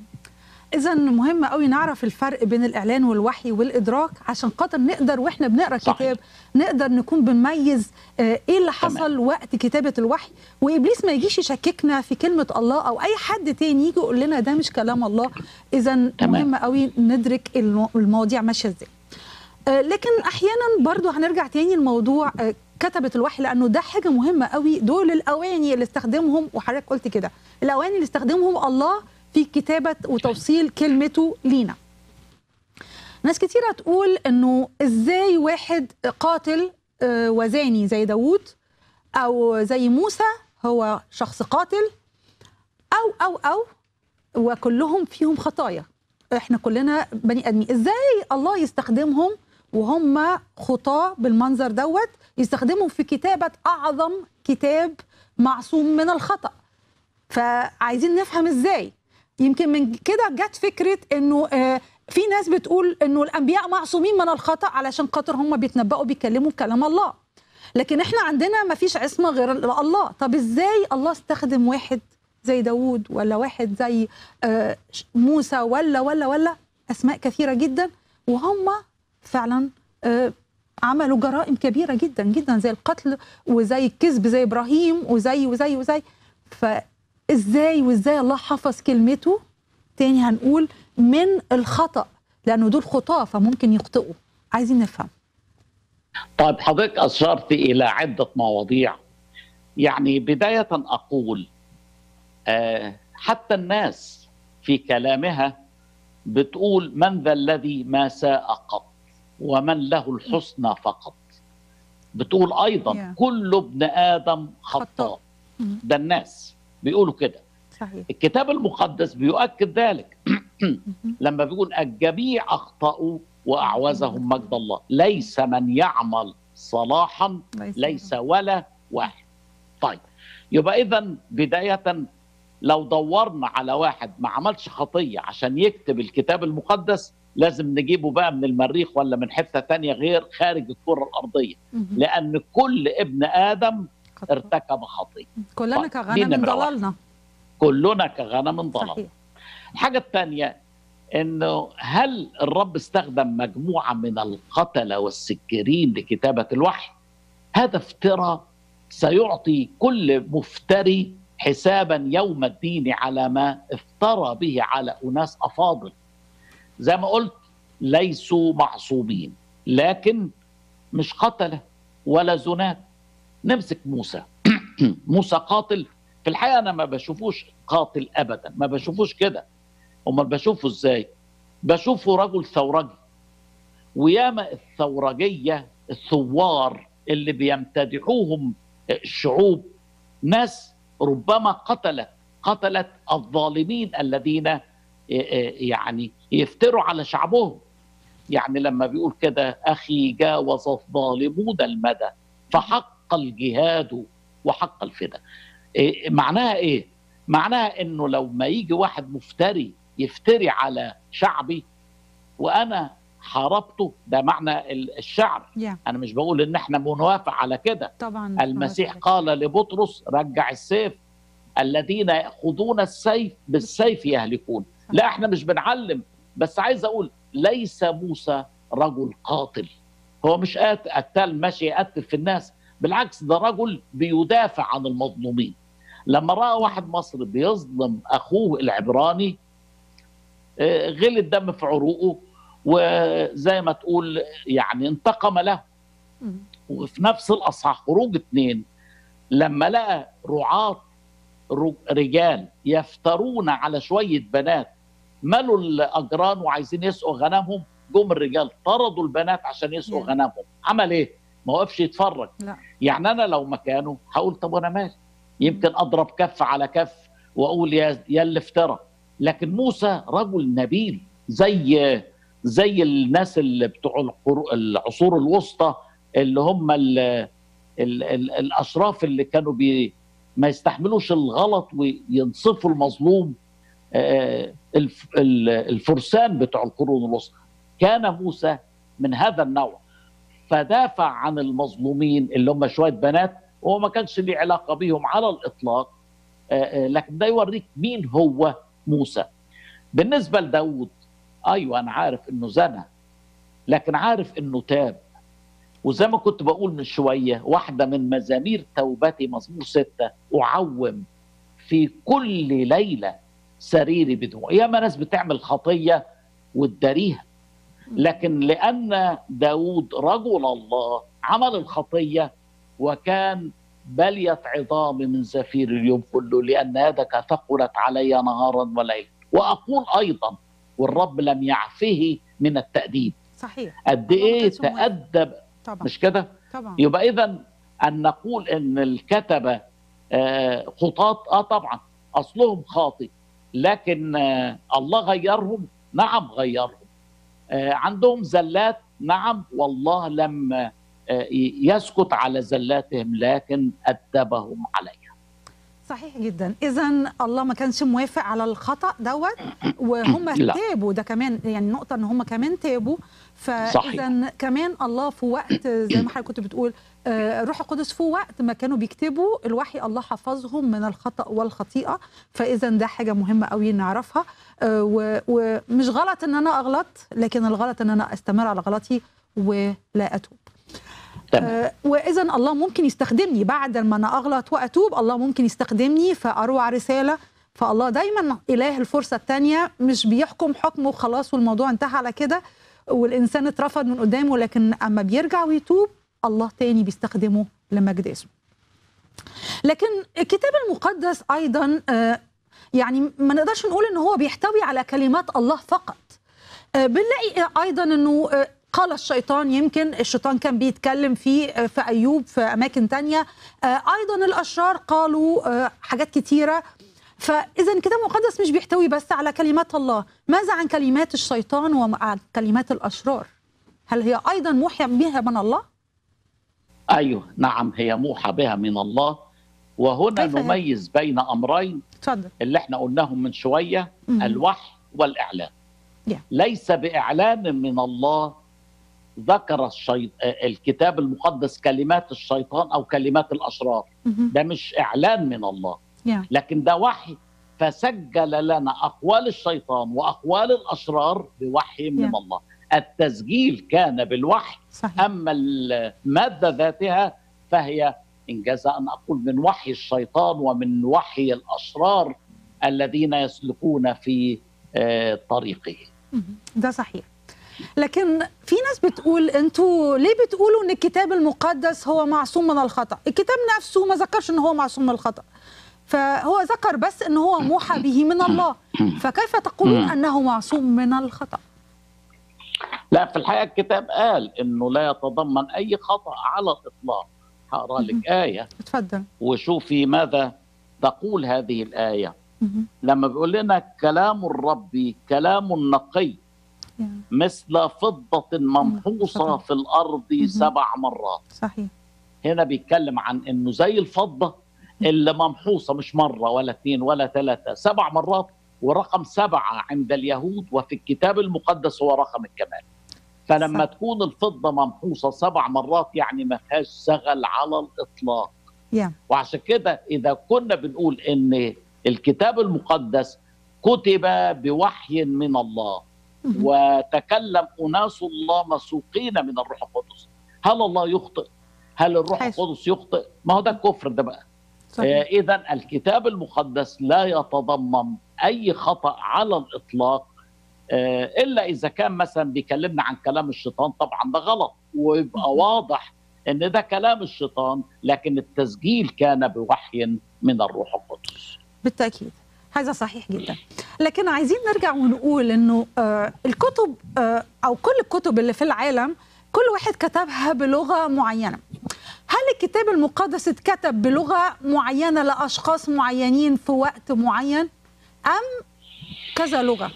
Speaker 1: اذا مهم قوي نعرف الفرق بين الاعلان والوحي والادراك عشان خاطر نقدر واحنا بنقرا كتاب نقدر نكون بنميز ايه اللي حصل تمام. وقت كتابه الوحي وابليس ما يجيش يشككنا في كلمه الله او اي حد تاني يجي يقول لنا ده مش كلام الله اذا مهم قوي ندرك المواضيع ماشيه ازاي لكن احيانا برضو هنرجع تاني لموضوع كتبة الوحي لانه ده حاجه مهمه قوي دول الاواني اللي استخدمهم وحضرتك قلت كده الاواني اللي استخدمهم الله في كتابه وتوصيل كلمته لينا ناس كتيره تقول انه ازاي واحد قاتل وزاني زي داوود او زي موسى هو شخص قاتل او او او وكلهم فيهم خطايا احنا كلنا بني ادمين ازاي الله يستخدمهم وهم خطاه بالمنظر دوت يستخدمهم في كتابه اعظم كتاب معصوم من الخطا فعايزين نفهم ازاي يمكن من كده جت فكره انه آه في ناس بتقول انه الانبياء معصومين من الخطا علشان خاطر هم بيتنبأوا بيتكلموا كلام الله لكن احنا عندنا ما فيش عصمه غير الله طب ازاي الله استخدم واحد زي داوود ولا واحد زي آه موسى ولا ولا ولا اسماء كثيره جدا وهم فعلا آه عملوا جرائم كبيره جدا جدا زي القتل وزي الكذب زي ابراهيم وزي وزي وزي فازاي وازاي الله حفظ كلمته تاني هنقول من الخطا لانه دول خطاه فممكن يخطئوا عايزين نفهم
Speaker 2: طيب حضرتك اشرت الى عده مواضيع يعني بدايه اقول آه حتى الناس في كلامها بتقول من ذا الذي ما ساء قط ومن له الحسنى فقط بتقول ايضا yeah. كل ابن ادم خطاء ده الناس بيقولوا كده
Speaker 1: صحيح.
Speaker 2: الكتاب المقدس بيؤكد ذلك لما بيقول الجميع اخطاوا واعوزهم مجد الله ليس من يعمل صلاحا ليس, ليس ولا واحد طيب يبقى اذا بدايه لو دورنا على واحد ما عملش خطيه عشان يكتب الكتاب المقدس لازم نجيبه بقى من المريخ ولا من حته تانية غير خارج الكره الارضيه لان كل ابن ادم ارتكب خطيه
Speaker 1: كلنا طيب. كغنم ضللنا
Speaker 2: كلنا كغنم ضللنا الحاجه الثانيه انه هل الرب استخدم مجموعه من القتله والسكرين لكتابه الوحي هذا افتراء سيعطي كل مفتري حسابا يوم الدين على ما افترى به على اناس افاضل زي ما قلت ليسوا معصومين لكن مش قتله ولا زنات نمسك موسى موسى قاتل في الحقيقه انا ما بشوفوش قاتل ابدا ما بشوفوش كده امال بشوفه ازاي بشوفه رجل ثورجي وياما الثورجيه الثوار اللي بيمتدحوهم الشعوب ناس ربما قتلت قتلت الظالمين الذين يعني يفتروا على شعبهم يعني لما بيقول كده اخي جاوز الظالمون المدى فحق الجهاد وحق الفدا إيه معناها ايه معناها انه لو ما يجي واحد مفتري يفتري على شعبي وانا حاربته ده معنى الشعر
Speaker 1: yeah.
Speaker 2: انا مش بقول ان احنا بنوافق على كده
Speaker 1: طبعا
Speaker 2: المسيح قال لبطرس رجع السيف الذين ياخذون السيف بالسيف يهلكون لا احنا مش بنعلم بس عايز اقول ليس موسى رجل قاتل هو مش قتال ماشي يقتل في الناس بالعكس ده رجل بيدافع عن المظلومين لما راى واحد مصري بيظلم اخوه العبراني غلي الدم في عروقه وزي ما تقول يعني انتقم له وفي نفس الاصحاح خروج اثنين لما لقى رعاة رجال يفترون على شويه بنات ملوا الاجران وعايزين يسقوا غنمهم جم الرجال طردوا البنات عشان يسقوا
Speaker 1: yeah.
Speaker 2: غنمهم عمل ايه؟ ما وقفش يتفرج
Speaker 1: لا.
Speaker 2: يعني انا لو مكانه هقول طب وانا مالي يمكن اضرب كف على كف واقول يا يا اللي افترى لكن موسى رجل نبيل زي زي الناس اللي بتوع العصور الوسطى اللي هم ال ال ال الاشراف اللي كانوا بي ما يستحملوش الغلط وينصفوا المظلوم الفرسان بتوع القرون الوسطى كان موسى من هذا النوع فدافع عن المظلومين اللي هم شويه بنات وهو ما كانش ليه علاقه بيهم على الاطلاق لكن ده يوريك مين هو موسى بالنسبه لداود ايوه انا عارف انه زنى لكن عارف انه تاب وزي ما كنت بقول من شويه واحده من مزامير توبتي مزمور سته اعوم في كل ليله سريري بدموع ياما ناس بتعمل خطيه وتداريها لكن لأن داود رجل الله عمل الخطية وكان بلية عظام من زفير اليوم كله لأن يدك ثقلت علي نهارا وليلا وأقول أيضا والرب لم يعفه من التأديب
Speaker 1: صحيح
Speaker 2: قد إيه تأدب
Speaker 1: طبعا.
Speaker 2: مش كده
Speaker 1: طبعا
Speaker 2: يبقى إذا أن نقول أن الكتبة آه خطاة آه طبعا أصلهم خاطئ لكن آه الله غيرهم نعم غيرهم عندهم زلات نعم والله لم يسكت على زلاتهم لكن أدبهم عليها
Speaker 1: صحيح جدا اذا الله ما كانش موافق على الخطا دوت وهم تابوا ده كمان يعني نقطه ان هم كمان تابوا فاذا كمان الله في وقت زي ما حضرتك كنت بتقول روح القدس في وقت ما كانوا بيكتبوا الوحي الله حفظهم من الخطا والخطيئه فاذا ده حاجه مهمه قوي نعرفها ومش غلط ان انا اغلط لكن الغلط ان انا استمر على غلطي ولا اتوب آه واذا الله ممكن يستخدمني بعد ما انا اغلط واتوب الله ممكن يستخدمني فاروع رساله فالله دايما اله الفرصه الثانيه مش بيحكم حكم وخلاص والموضوع انتهى على كده والانسان اترفض من قدامه لكن اما بيرجع ويتوب الله تاني بيستخدمه لمجد اسمه لكن الكتاب المقدس ايضا آه يعني ما نقدرش نقول ان هو بيحتوي على كلمات الله فقط آه بنلاقي ايضا انه آه قال الشيطان يمكن الشيطان كان بيتكلم في في ايوب في اماكن تانية ايضا الاشرار قالوا حاجات كتيره فاذا الكتاب المقدس مش بيحتوي بس على كلمات الله ماذا عن كلمات الشيطان وعن كلمات الاشرار هل هي ايضا موحى بها من الله
Speaker 2: ايوه نعم هي موحى بها من الله وهنا نميز بين امرين
Speaker 1: اتفضل
Speaker 2: اللي احنا قلناهم من شويه
Speaker 1: مم.
Speaker 2: الوحي والاعلان
Speaker 1: Yeah.
Speaker 2: ليس باعلان من الله ذكر الشيط... الكتاب المقدس كلمات الشيطان او كلمات الاشرار
Speaker 1: مهم.
Speaker 2: ده مش اعلان من الله
Speaker 1: Yeah.
Speaker 2: لكن ده وحي فسجل لنا اقوال الشيطان واقوال الاشرار بوحي من
Speaker 1: Yeah.
Speaker 2: الله التسجيل كان بالوحي
Speaker 1: صحيح
Speaker 2: اما الماده ذاتها فهي انجاز ان اقول من وحي الشيطان ومن وحي الاشرار الذين يسلكون في آه، طريقه
Speaker 1: مهم. ده صحيح لكن في ناس بتقول انتوا ليه بتقولوا ان الكتاب المقدس هو معصوم من الخطا الكتاب نفسه ما ذكرش ان هو معصوم من الخطا فهو ذكر بس ان هو موحى به من الله فكيف تقولون
Speaker 2: مم.
Speaker 1: انه معصوم من الخطا
Speaker 2: لا في الحقيقه الكتاب قال انه لا يتضمن اي خطا على الاطلاق هقرا
Speaker 1: مهم.
Speaker 2: لك ايه
Speaker 1: اتفضل
Speaker 2: وشوفي ماذا تقول هذه الايه
Speaker 1: مهم.
Speaker 2: لما بيقول لنا كلام الرب كلام نقي
Speaker 1: يا،
Speaker 2: مثل فضة
Speaker 1: ممحوصة.
Speaker 2: ممحوصة في الأرض
Speaker 1: مهم.
Speaker 2: سبع مرات
Speaker 1: صحيح
Speaker 2: هنا بيتكلم عن انه زي الفضه اللي ممحوصه مش مره ولا اثنين ولا ثلاثه سبع مرات ورقم سبعه عند اليهود وفي الكتاب المقدس هو رقم الكمال فلما
Speaker 1: صح.
Speaker 2: تكون الفضه ممحوصه سبع مرات يعني ما فيهاش زغل على الاطلاق
Speaker 1: يا
Speaker 2: وعشان كده اذا كنا بنقول ان الكتاب المقدس كتب بوحي من الله
Speaker 1: مهم.
Speaker 2: وتكلم اناس الله مسوقين من الروح القدس هل الله يخطئ هل الروح
Speaker 1: حيث.
Speaker 2: القدس يخطئ ما هو ده الكفر ده بقى
Speaker 1: صحيح
Speaker 2: اذا الكتاب المقدس لا يتضمن اي خطا على الاطلاق آه، الا اذا كان مثلا بيكلمنا عن كلام الشيطان طبعا ده غلط ويبقى
Speaker 1: مهم.
Speaker 2: واضح ان ده كلام الشيطان لكن التسجيل كان بوحي من الروح القدس
Speaker 1: بالتاكيد هذا صحيح جدا لكن عايزين نرجع ونقول انه آه الكتب آه او كل الكتب اللي في العالم كل واحد كتبها بلغه معينه هل الكتاب المقدس اتكتب بلغه معينه لاشخاص معينين في وقت معين ام كذا لغه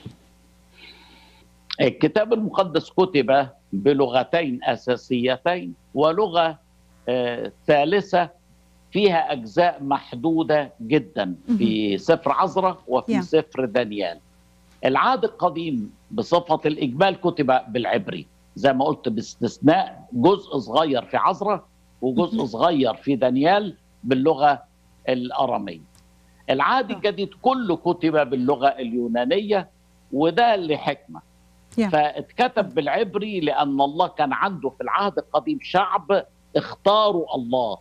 Speaker 2: الكتاب المقدس كتب بلغتين اساسيتين ولغه آه، ثالثه فيها اجزاء محدوده جدا في سفر عزرا وفي
Speaker 1: Yeah.
Speaker 2: سفر دانيال. العهد القديم بصفه الاجمال كتب بالعبري زي ما قلت باستثناء جزء صغير في عزرا وجزء
Speaker 1: مهم.
Speaker 2: صغير في دانيال باللغه الاراميه. العهد
Speaker 1: آه.
Speaker 2: الجديد كله كتب باللغه اليونانيه وده لحكمه.
Speaker 1: Yeah.
Speaker 2: فاتكتب بالعبري لان الله كان عنده في العهد القديم شعب اختاروا الله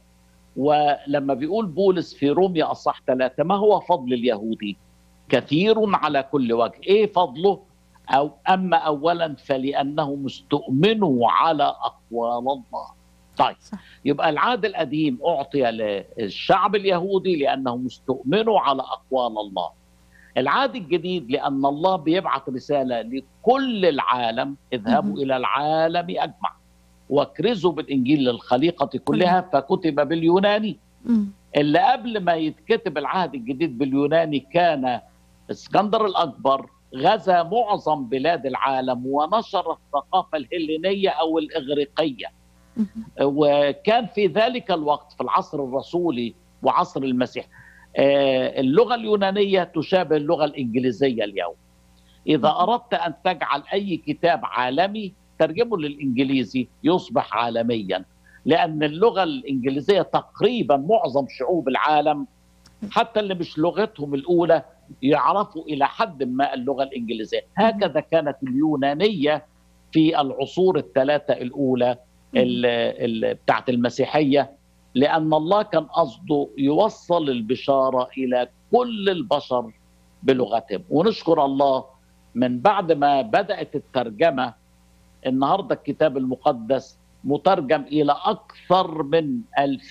Speaker 2: ولما بيقول بولس في روميا اصح ثلاثه ما هو فضل اليهودي؟ كثير على كل وجه، ايه فضله؟ او اما اولا فلانهم استؤمنوا على اقوال الله. طيب
Speaker 1: صح.
Speaker 2: يبقى العهد القديم اعطي للشعب اليهودي لانهم استؤمنوا على اقوال الله. العهد الجديد لان الله بيبعث رساله لكل العالم اذهبوا
Speaker 1: مهم.
Speaker 2: الى العالم اجمع واكرزوا بالانجيل للخليقه كلها فكتب باليوناني
Speaker 1: مم.
Speaker 2: اللي قبل ما يتكتب العهد الجديد باليوناني كان اسكندر الاكبر غزا معظم بلاد العالم ونشر الثقافه الهلينيه او الاغريقيه
Speaker 1: مهم.
Speaker 2: وكان في ذلك الوقت في العصر الرسولي وعصر المسيح آه، اللغه اليونانيه تشابه اللغه الانجليزيه اليوم. اذا اردت ان تجعل اي كتاب عالمي ترجمه للانجليزي يصبح عالميا لان اللغه الانجليزيه تقريبا معظم شعوب العالم حتى اللي مش لغتهم الاولى يعرفوا الى حد ما اللغه الانجليزيه، هكذا كانت اليونانيه في العصور الثلاثه الاولى ال- ال- بتاعت المسيحيه لان الله كان قصده يوصل البشاره الى كل البشر بلغتهم ونشكر الله من بعد ما بدات الترجمه النهارده الكتاب المقدس مترجم الى اكثر من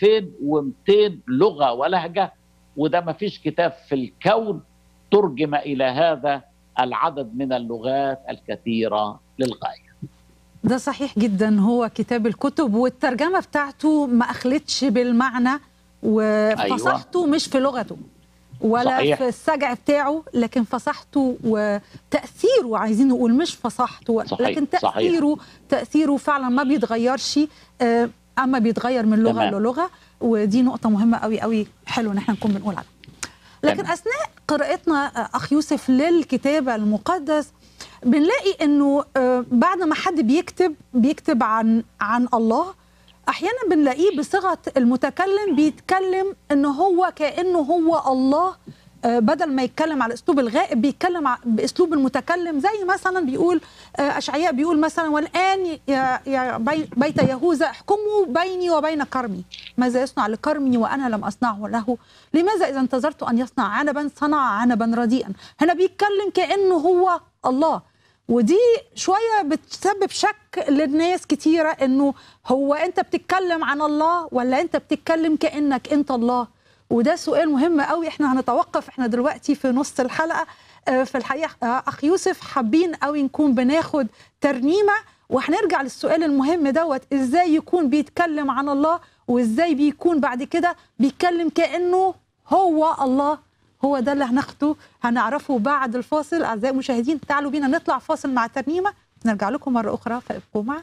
Speaker 2: 2200 لغه ولهجه وده ما فيش كتاب في الكون ترجم الى هذا العدد من اللغات الكثيره للغايه
Speaker 1: ده صحيح جدا هو كتاب الكتب والترجمة بتاعته ما أخلتش بالمعنى وفصحته أيوة. مش في لغته ولا
Speaker 2: صحيح.
Speaker 1: في السجع بتاعه لكن فصحته وتأثيره عايزين نقول مش فصحته
Speaker 2: صحيح.
Speaker 1: لكن
Speaker 2: صحيح.
Speaker 1: تأثيره تأثيره فعلا ما بيتغيرش آه، أما بيتغير من لغة
Speaker 2: تمام.
Speaker 1: للغة ودي نقطة مهمة قوي قوي حلو إن احنا نكون بنقول عنها لكن
Speaker 2: تمام.
Speaker 1: أثناء قراءتنا آه، أخ يوسف للكتاب المقدس بنلاقي انه آه، بعد ما حد بيكتب بيكتب عن عن الله احيانا بنلاقيه بصيغه المتكلم بيتكلم ان هو كانه هو الله بدل ما يتكلم على اسلوب الغائب بيتكلم باسلوب المتكلم زي مثلا بيقول اشعياء بيقول مثلا والان يا يا بيت يهوذا احكموا بيني وبين كرمي ماذا يصنع لكرمي وانا لم اصنعه له لماذا اذا انتظرت ان يصنع عنبا صنع عنبا رديئا هنا بيتكلم كانه هو الله ودي شويه بتسبب شك للناس كتيره انه هو انت بتتكلم عن الله ولا انت بتتكلم كانك انت الله وده سؤال مهم قوي احنا هنتوقف احنا دلوقتي في نص الحلقه في الحقيقه اخ يوسف حابين قوي نكون بناخد ترنيمه وهنرجع للسؤال المهم دوت ازاي يكون بيتكلم عن الله وازاي بيكون بعد كده بيتكلم كانه هو الله هو ده اللي هناخده هنعرفه بعد الفاصل اعزائي المشاهدين تعالوا بينا نطلع فاصل مع ترنيمه نرجع لكم مره اخرى فابقوا معنا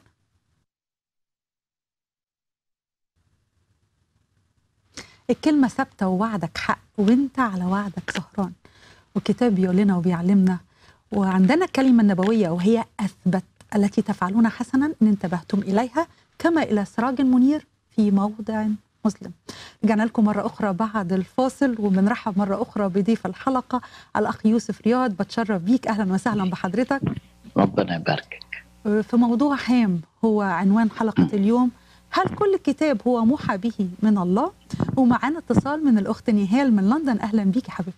Speaker 1: الكلمة ثابتة ووعدك حق وانت على وعدك سهران والكتاب بيقول لنا وبيعلمنا وعندنا الكلمة النبوية وهي أثبت التي تفعلون حسنا إن انتبهتم إليها كما إلى سراج منير في موضع مسلم رجعنا لكم مرة أخرى بعد الفاصل وبنرحب مرة أخرى بضيف الحلقة الأخ يوسف رياض بتشرف بيك أهلا وسهلا بحضرتك
Speaker 2: ربنا يباركك
Speaker 1: في موضوع هام هو عنوان حلقة اليوم هل كل كتاب هو موحى به من الله ومعانا اتصال من الأخت نهال من لندن أهلا بيك حبيبتي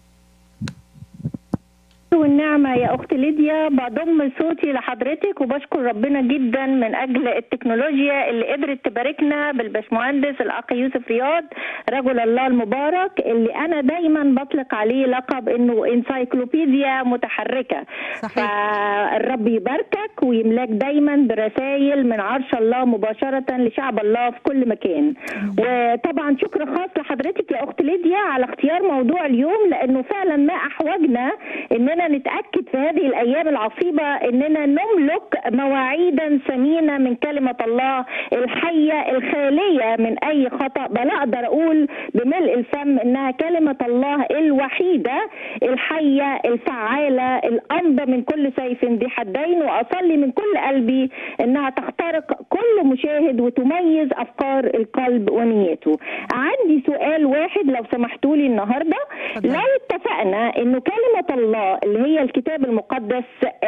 Speaker 3: والنعمة يا أخت ليديا بضم صوتي لحضرتك وبشكر ربنا جدا من أجل التكنولوجيا اللي قدرت تباركنا بالبشمهندس الأخ يوسف رياض رجل الله المبارك اللي أنا دايما بطلق عليه لقب إنه انسايكلوبيديا متحركة
Speaker 1: صحيح.
Speaker 3: فالرب يباركك ويملاك دايما برسائل من عرش الله مباشرة لشعب الله في كل مكان وطبعا شكر خاص لحضرتك يا أخت ليديا على اختيار موضوع اليوم لأنه فعلا ما أحوجنا إننا نتاكد في هذه الايام العصيبه اننا نملك مواعيدا ثمينه من كلمه الله الحيه الخاليه من اي خطا بل اقدر اقول بملء الفم انها كلمه الله الوحيده الحيه الفعاله الامضى من كل سيف ذي حدين واصلي من كل قلبي انها تخترق كل مشاهد وتميز افكار القلب ونيته. عندي سؤال واحد لو سمحتوا لي النهارده لو اتفقنا انه كلمه الله اللي هي الكتاب المقدس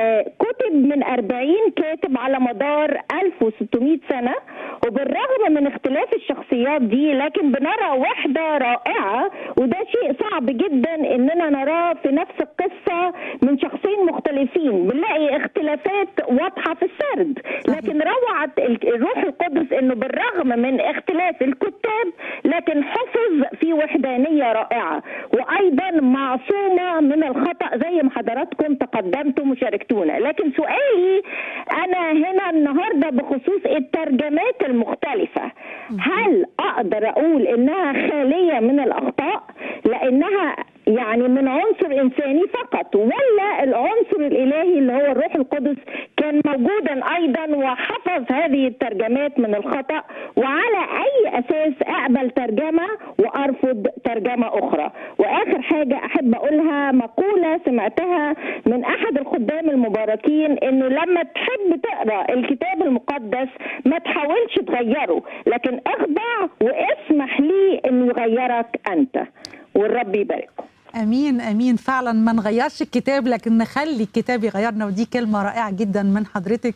Speaker 3: كتب من 40 كاتب على مدار 1600 سنة وبالرغم من اختلاف الشخصيات دي لكن بنرى وحدة رائعة وده شيء صعب جدا اننا نراه في نفس القصة من شخصين مختلفين بنلاقي اختلافات واضحة في السرد لكن روعة الروح القدس انه بالرغم من اختلاف الكتاب لكن حفظ في وحدانية رائعة وايضا معصومة من الخطأ زي ما حضراتكم تقدمتم وشاركتونا لكن سؤالي انا هنا النهارده بخصوص الترجمات المختلفه هل اقدر اقول انها خاليه من الاخطاء لانها يعني من عنصر انساني فقط ولا العنصر الالهي اللي هو الروح القدس كان موجودا ايضا وحفظ هذه الترجمات من الخطا وعلى اي اساس اقبل ترجمه وارفض ترجمه اخرى واخر حاجه احب اقولها مقوله سمعتها من احد الخدام المباركين انه لما تحب تقرا الكتاب المقدس ما تحاولش تغيره لكن اخضع واسمح ليه انه يغيرك انت والرب يبارككم
Speaker 1: امين امين فعلا ما نغيرش الكتاب لكن نخلي الكتاب يغيرنا ودي كلمه رائعه جدا من حضرتك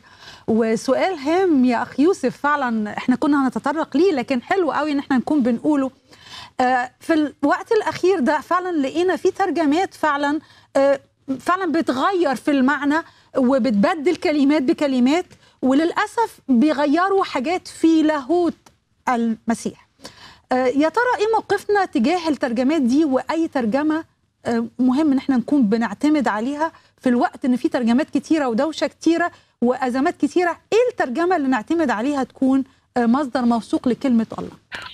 Speaker 1: وسؤال هام يا اخ يوسف فعلا احنا كنا هنتطرق ليه لكن حلو قوي ان احنا نكون بنقوله آه في الوقت الاخير ده فعلا لقينا في ترجمات فعلا آه فعلا بتغير في المعنى وبتبدل كلمات بكلمات وللاسف بيغيروا حاجات في لاهوت المسيح يا ترى ايه موقفنا تجاه الترجمات دي واي ترجمه مهم ان احنا نكون بنعتمد عليها في الوقت ان في ترجمات كتيره ودوشه كتيره وازمات كتيره ايه الترجمه اللي نعتمد عليها تكون مصدر موثوق لكلمه الله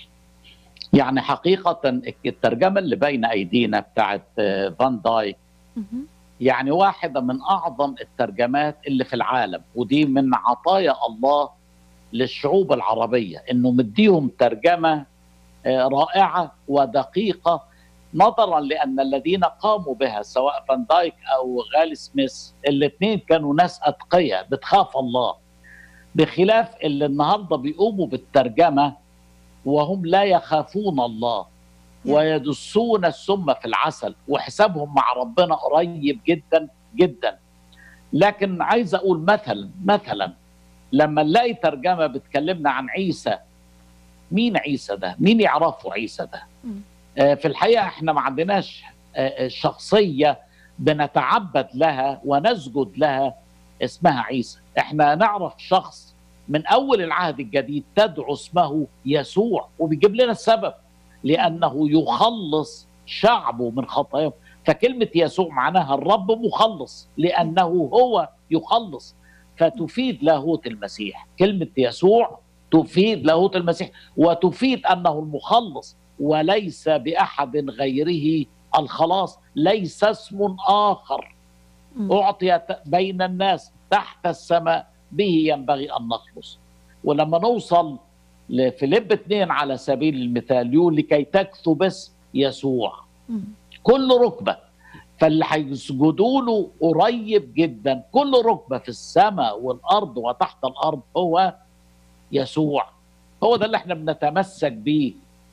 Speaker 2: يعني حقيقة الترجمة اللي بين أيدينا بتاعت فان دايك يعني واحدة من أعظم الترجمات اللي في العالم ودي من عطايا الله للشعوب العربية إنه مديهم ترجمة رائعة ودقيقة نظرا لأن الذين قاموا بها سواء فان دايك أو غالي سميث الاثنين كانوا ناس أتقياء بتخاف الله بخلاف اللي النهاردة بيقوموا بالترجمة وهم لا يخافون الله ويدسون السم في العسل وحسابهم مع ربنا قريب جدا جدا لكن عايز اقول مثلا مثلا لما نلاقي ترجمه بتكلمنا عن عيسى مين عيسى ده؟ مين يعرفه عيسى ده؟ آه في الحقيقه احنا ما عندناش آه شخصيه بنتعبد لها ونسجد لها اسمها عيسى، احنا نعرف شخص من اول العهد الجديد تدعو اسمه يسوع وبيجيب لنا السبب لانه يخلص شعبه من خطاياهم فكلمه يسوع معناها الرب مخلص لانه هو يخلص فتفيد لاهوت المسيح كلمه يسوع تفيد لاهوت المسيح وتفيد انه المخلص وليس باحد غيره الخلاص ليس اسم اخر اعطي بين الناس تحت السماء به ينبغي ان نخلص ولما نوصل لفيليب اثنين على سبيل المثال يقول لكي تكثو بس يسوع كل ركبه فاللي هيسجدوا له قريب جدا كل ركبه في السماء والارض وتحت الارض هو يسوع هو ده اللي احنا بنتمسك بيه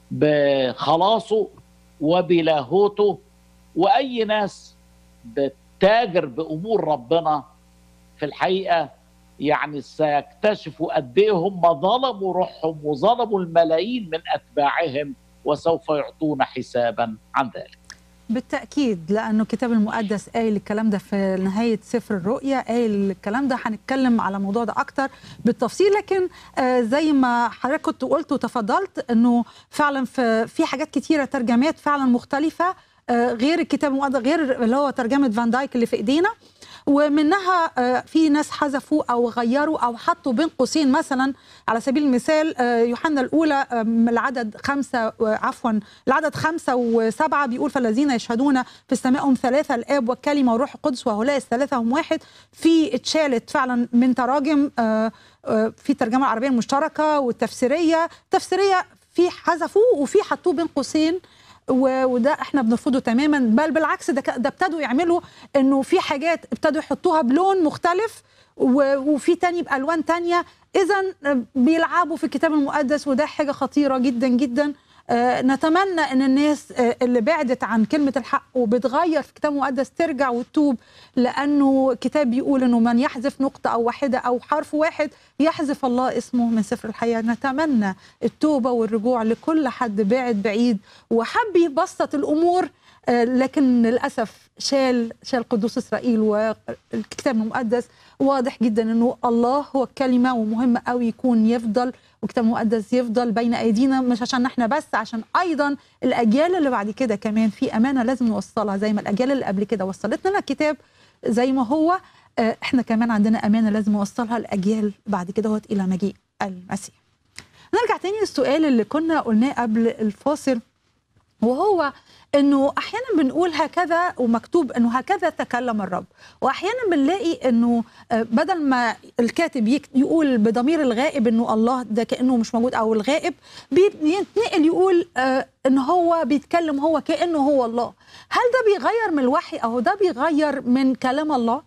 Speaker 2: بخلاصه وبلاهوته واي ناس بتتاجر بامور ربنا في الحقيقه يعني سيكتشفوا قد ايه هم ظلموا روحهم وظلموا الملايين من اتباعهم وسوف يعطون حسابا عن ذلك.
Speaker 1: بالتاكيد لانه الكتاب المقدس قايل الكلام ده في نهايه سفر الرؤيا قايل الكلام ده هنتكلم على الموضوع ده اكتر بالتفصيل لكن آه زي ما حضرتك كنت قلت وتفضلت انه فعلا في في حاجات كتيره ترجمات فعلا مختلفه آه غير الكتاب المقدس غير اللي هو ترجمه فان دايك اللي في ايدينا ومنها في ناس حذفوا او غيروا او حطوا بين قوسين مثلا على سبيل المثال يوحنا الاولى العدد خمسه عفوا العدد خمسه وسبعه بيقول فالذين يشهدون في السماء هم ثلاثه الاب والكلمه والروح القدس وهؤلاء الثلاثه هم واحد في اتشالت فعلا من تراجم في الترجمه العربيه المشتركه والتفسيريه التفسيريه في حذفوه وفي حطوه بين قوسين وده احنا بنرفضه تماما بل بالعكس ده ده ابتدوا يعملوا انه في حاجات ابتدوا يحطوها بلون مختلف وفي تاني بالوان تانية اذا بيلعبوا في الكتاب المقدس وده حاجه خطيره جدا جدا آه نتمنى ان الناس آه اللي بعدت عن كلمه الحق وبتغير في الكتاب المقدس ترجع وتتوب لانه الكتاب بيقول انه من يحذف نقطه او واحده او حرف واحد يحذف الله اسمه من سفر الحياه نتمنى التوبه والرجوع لكل حد بعد بعيد وحب يبسط الامور آه لكن للاسف شال شال قدوس اسرائيل والكتاب المقدس واضح جدا انه الله هو الكلمه ومهم قوي يكون يفضل والكتاب المقدس يفضل بين ايدينا مش عشان احنا بس عشان ايضا الاجيال اللي بعد كده كمان في امانه لازم نوصلها زي ما الاجيال اللي قبل كده وصلت لنا الكتاب زي ما هو احنا كمان عندنا امانه لازم نوصلها لاجيال بعد كده هو الى مجيء المسيح. نرجع تاني للسؤال اللي كنا قلناه قبل الفاصل وهو انه احيانا بنقول هكذا ومكتوب انه هكذا تكلم الرب واحيانا بنلاقي انه بدل ما الكاتب يقول بضمير الغائب انه الله ده كانه مش موجود او الغائب بيتنقل يقول ان هو بيتكلم هو كانه هو الله هل ده بيغير من الوحي او ده بيغير من كلام الله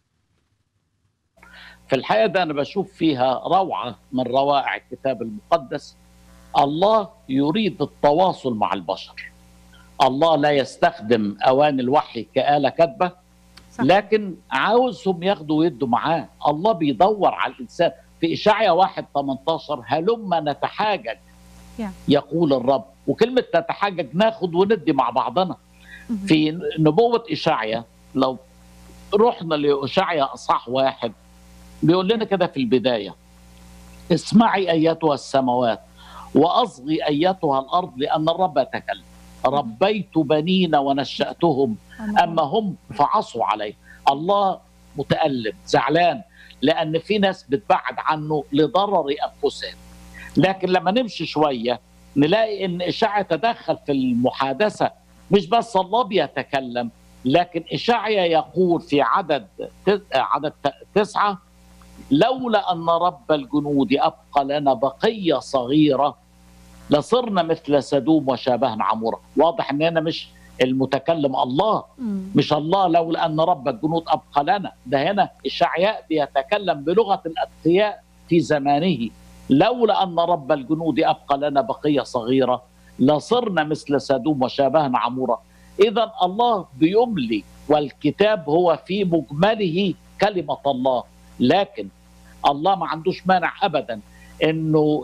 Speaker 2: في الحقيقه ده انا بشوف فيها روعه من روائع الكتاب المقدس الله يريد التواصل مع البشر الله لا يستخدم اواني الوحي كآلة كاتبة لكن عاوزهم ياخدوا ويدوا معاه الله بيدور على الانسان في اشعيا 1 18 هلما نتحاجج يقول الرب وكلمه نتحاجج ناخد وندي مع بعضنا في نبوه اشعيا لو رحنا لاشعيا اصح واحد بيقول لنا كده في البدايه اسمعي ايتها السماوات واصغي ايتها الارض لان الرب يتكلم ربيت بنين ونشأتهم أما هم فعصوا عليه الله متألم زعلان لأن في بتبعد بتبعد عنه لضرر أنفسهم لكن لما نمشي شوية نلاقي أن إشاعة تدخل في المحادثة مش بس الله بيتكلم لكن إشعيا يقول في عدد عدد تسعة لولا أن رب الجنود أبقى لنا بقية صغيرة لصرنا مثل سدوم وشابهنا عمورة واضح ان هنا مش المتكلم الله مش الله لولا ان رب الجنود ابقى لنا ده هنا الشعياء بيتكلم بلغه الاتقياء في زمانه لولا ان رب الجنود ابقى لنا بقيه صغيره لصرنا مثل سدوم وشابهنا عمورة إذا الله بيملي والكتاب هو في مجمله كلمة الله لكن الله ما عندوش مانع أبدا أنه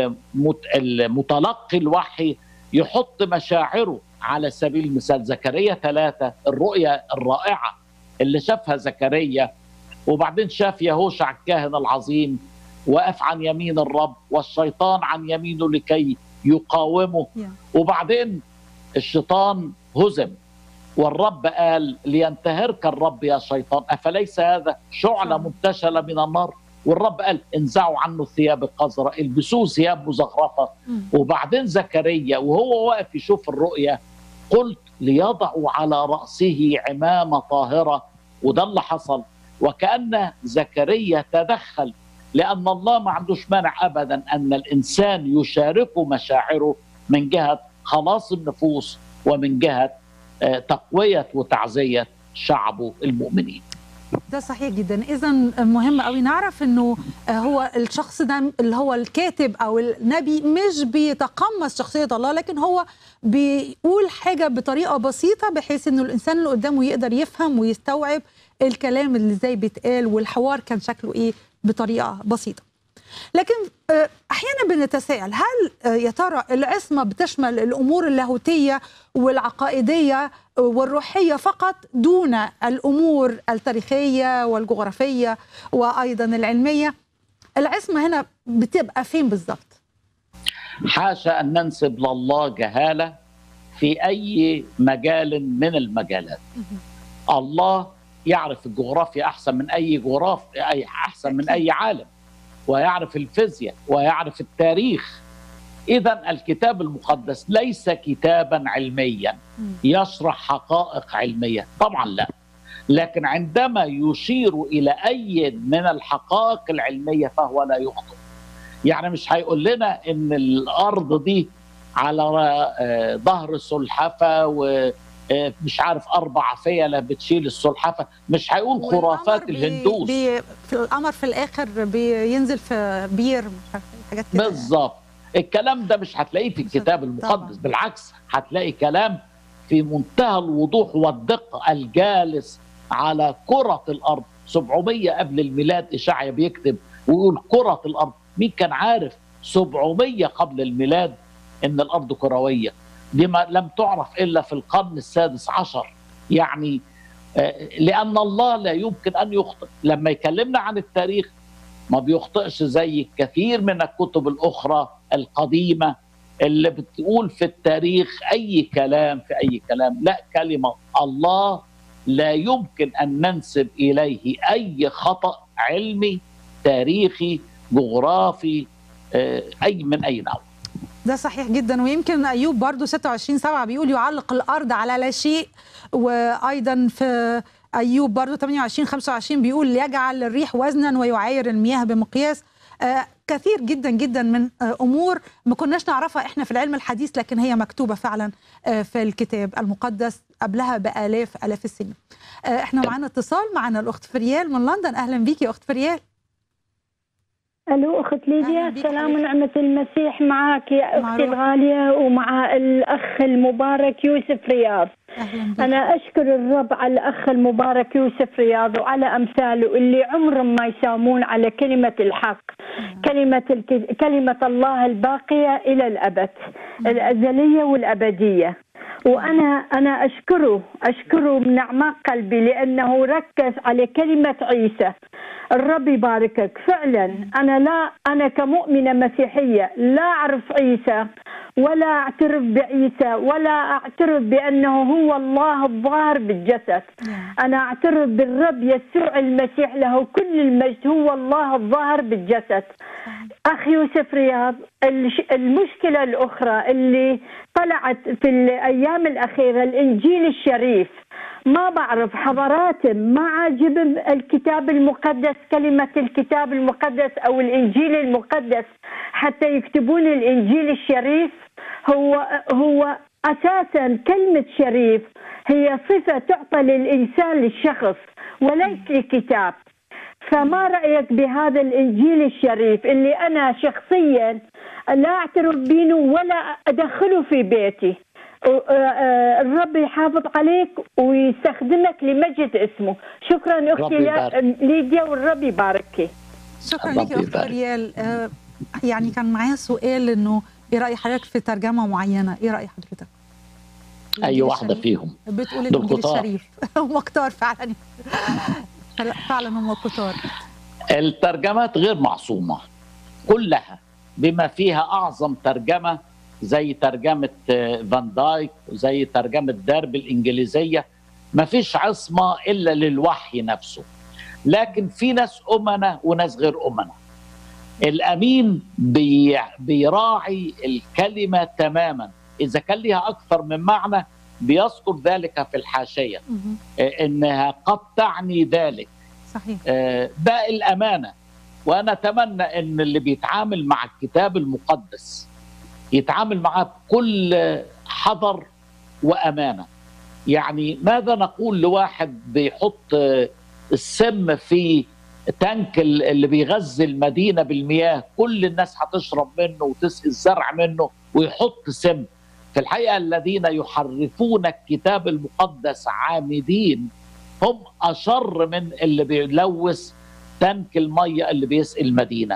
Speaker 2: المتلقي الوحي يحط مشاعره على سبيل المثال زكريا ثلاثة الرؤية الرائعة اللي شافها زكريا وبعدين شاف يهوشع الكاهن العظيم وقف عن يمين الرب والشيطان عن يمينه لكي يقاومه وبعدين الشيطان هزم والرب قال لينتهرك الرب يا شيطان أفليس هذا شعلة منتشلة من النار والرب قال انزعوا عنه الثياب القذرة البسوه ثياب مزخرفة وبعدين زكريا وهو واقف يشوف الرؤية قلت ليضعوا على رأسه عمامة طاهرة وده اللي حصل وكأن زكريا تدخل لأن الله ما عندوش مانع أبدا أن الإنسان يشاركه مشاعره من جهة خلاص النفوس ومن جهة تقوية وتعزية شعبه المؤمنين
Speaker 1: ده صحيح جدا اذا مهم قوي نعرف انه هو الشخص ده اللي هو الكاتب او النبي مش بيتقمص شخصيه الله لكن هو بيقول حاجه بطريقه بسيطه بحيث انه الانسان اللي قدامه يقدر يفهم ويستوعب الكلام اللي ازاي بيتقال والحوار كان شكله ايه بطريقه بسيطه لكن احيانا بنتساءل هل يا ترى العصمه بتشمل الامور اللاهوتيه والعقائديه والروحيه فقط دون الامور التاريخيه والجغرافيه وايضا العلميه العصمه هنا بتبقى فين بالظبط
Speaker 2: حاشا ان ننسب لله جهاله في اي مجال من المجالات الله يعرف الجغرافيا احسن من اي جغرافيا اي احسن من اي عالم ويعرف الفيزياء ويعرف التاريخ اذا الكتاب المقدس ليس كتابا علميا يشرح حقائق علميه طبعا لا لكن عندما يشير الى اي من الحقائق العلميه فهو لا يخطئ يعني مش هيقول لنا ان الارض دي على ظهر سلحفه و مش عارف اربع فيله بتشيل السلحفه مش هيقول خرافات
Speaker 1: بي
Speaker 2: الهندوس
Speaker 1: بي في القمر في الاخر بينزل في بير حاجات كده
Speaker 2: بالظبط الكلام ده مش هتلاقيه في الكتاب المقدس طبعا. بالعكس هتلاقي كلام في منتهى الوضوح والدقه الجالس على كره الارض 700 قبل الميلاد اشعيا بيكتب ويقول كره الارض مين كان عارف 700 قبل الميلاد ان الارض كرويه دي ما لم تعرف الا في القرن السادس عشر يعني لان الله لا يمكن ان يخطئ لما يكلمنا عن التاريخ ما بيخطئش زي كثير من الكتب الاخرى القديمه اللي بتقول في التاريخ اي كلام في اي كلام لا كلمه الله لا يمكن ان ننسب اليه اي خطا علمي تاريخي جغرافي اي من اي نوع
Speaker 1: ده صحيح جدا ويمكن ايوب برضو 26 7 بيقول يعلق الارض على لا شيء وايضا في ايوب برضو 28 25 بيقول يجعل الريح وزنا ويعاير المياه بمقياس آه كثير جدا جدا من آه امور ما كناش نعرفها احنا في العلم الحديث لكن هي مكتوبه فعلا آه في الكتاب المقدس قبلها بالاف الاف السنين. احنا معانا اتصال معانا الاخت فريال من لندن اهلا بيكي يا اخت فريال.
Speaker 3: الو اخت ليديا سلام ونعمه المسيح معك يا اختي معروف. الغاليه ومع الاخ المبارك يوسف رياض انا اشكر الرب على الاخ المبارك يوسف رياض وعلى امثاله اللي عمرهم ما يسامون على كلمه الحق كلمه الك... كلمه الله الباقيه الى الابد الازليه والابديه وانا انا اشكره اشكره من اعماق قلبي لانه ركز على كلمه عيسى الرب يباركك فعلا انا لا انا كمؤمنه مسيحيه لا اعرف عيسى ولا اعترف بعيسى ولا اعترف بانه هو الله الظاهر بالجسد انا اعترف بالرب يسوع المسيح له كل المجد هو الله الظاهر بالجسد اخ يوسف رياض المشكله الاخرى اللي طلعت في الايام الاخيره الانجيل الشريف ما بعرف حضراتهم ما عاجب الكتاب المقدس كلمة الكتاب المقدس أو الإنجيل المقدس حتى يكتبون الإنجيل الشريف هو هو أساسا كلمة شريف هي صفة تعطى للإنسان للشخص وليس لكتاب
Speaker 4: فما رايك بهذا الانجيل الشريف اللي انا شخصيا لا اعترف بينه ولا ادخله في بيتي و- آه، آه، الرب يحافظ عليك ويستخدمك لمجد اسمه شكرا اختي
Speaker 2: ربي
Speaker 4: يا-
Speaker 2: يبارك.
Speaker 4: ليديا والرب يباركك
Speaker 1: شكرا
Speaker 2: الله
Speaker 1: لك يا اخت
Speaker 2: يبارك.
Speaker 1: اريال آه، يعني كان معايا سؤال انه ايه راي حضرتك في ترجمه معينه ايه راي حضرتك
Speaker 2: اي
Speaker 1: الإنجيل
Speaker 2: واحده
Speaker 1: الشريف؟
Speaker 2: فيهم
Speaker 1: بتقول
Speaker 2: دول
Speaker 1: الانجيل
Speaker 2: كتار.
Speaker 1: الشريف هم كتار فعلا فلا، فعلا هم كتار
Speaker 2: الترجمات غير معصومه كلها بما فيها اعظم ترجمه زي ترجمه آه، فان دايك وزي ترجمه دارب الانجليزيه ما فيش عصمه الا للوحي نفسه لكن في ناس امنه وناس غير امنه الامين بي بيراعي الكلمه تماما اذا كان لها اكثر من معنى بيذكر ذلك في الحاشيه
Speaker 1: مهم.
Speaker 2: آه، انها قد تعني ذلك
Speaker 1: صحيح
Speaker 2: آه، ده الامانه وانا اتمنى ان اللي بيتعامل مع الكتاب المقدس يتعامل معاه بكل حذر وامانه يعني ماذا نقول لواحد بيحط آه، السم في تانك ال- اللي بيغذي المدينه بالمياه كل الناس هتشرب منه وتسقي الزرع منه ويحط سم في الحقيقه الذين يحرفون الكتاب المقدس عامدين هم اشر من اللي بيلوث تانك الميه اللي بيسقي المدينه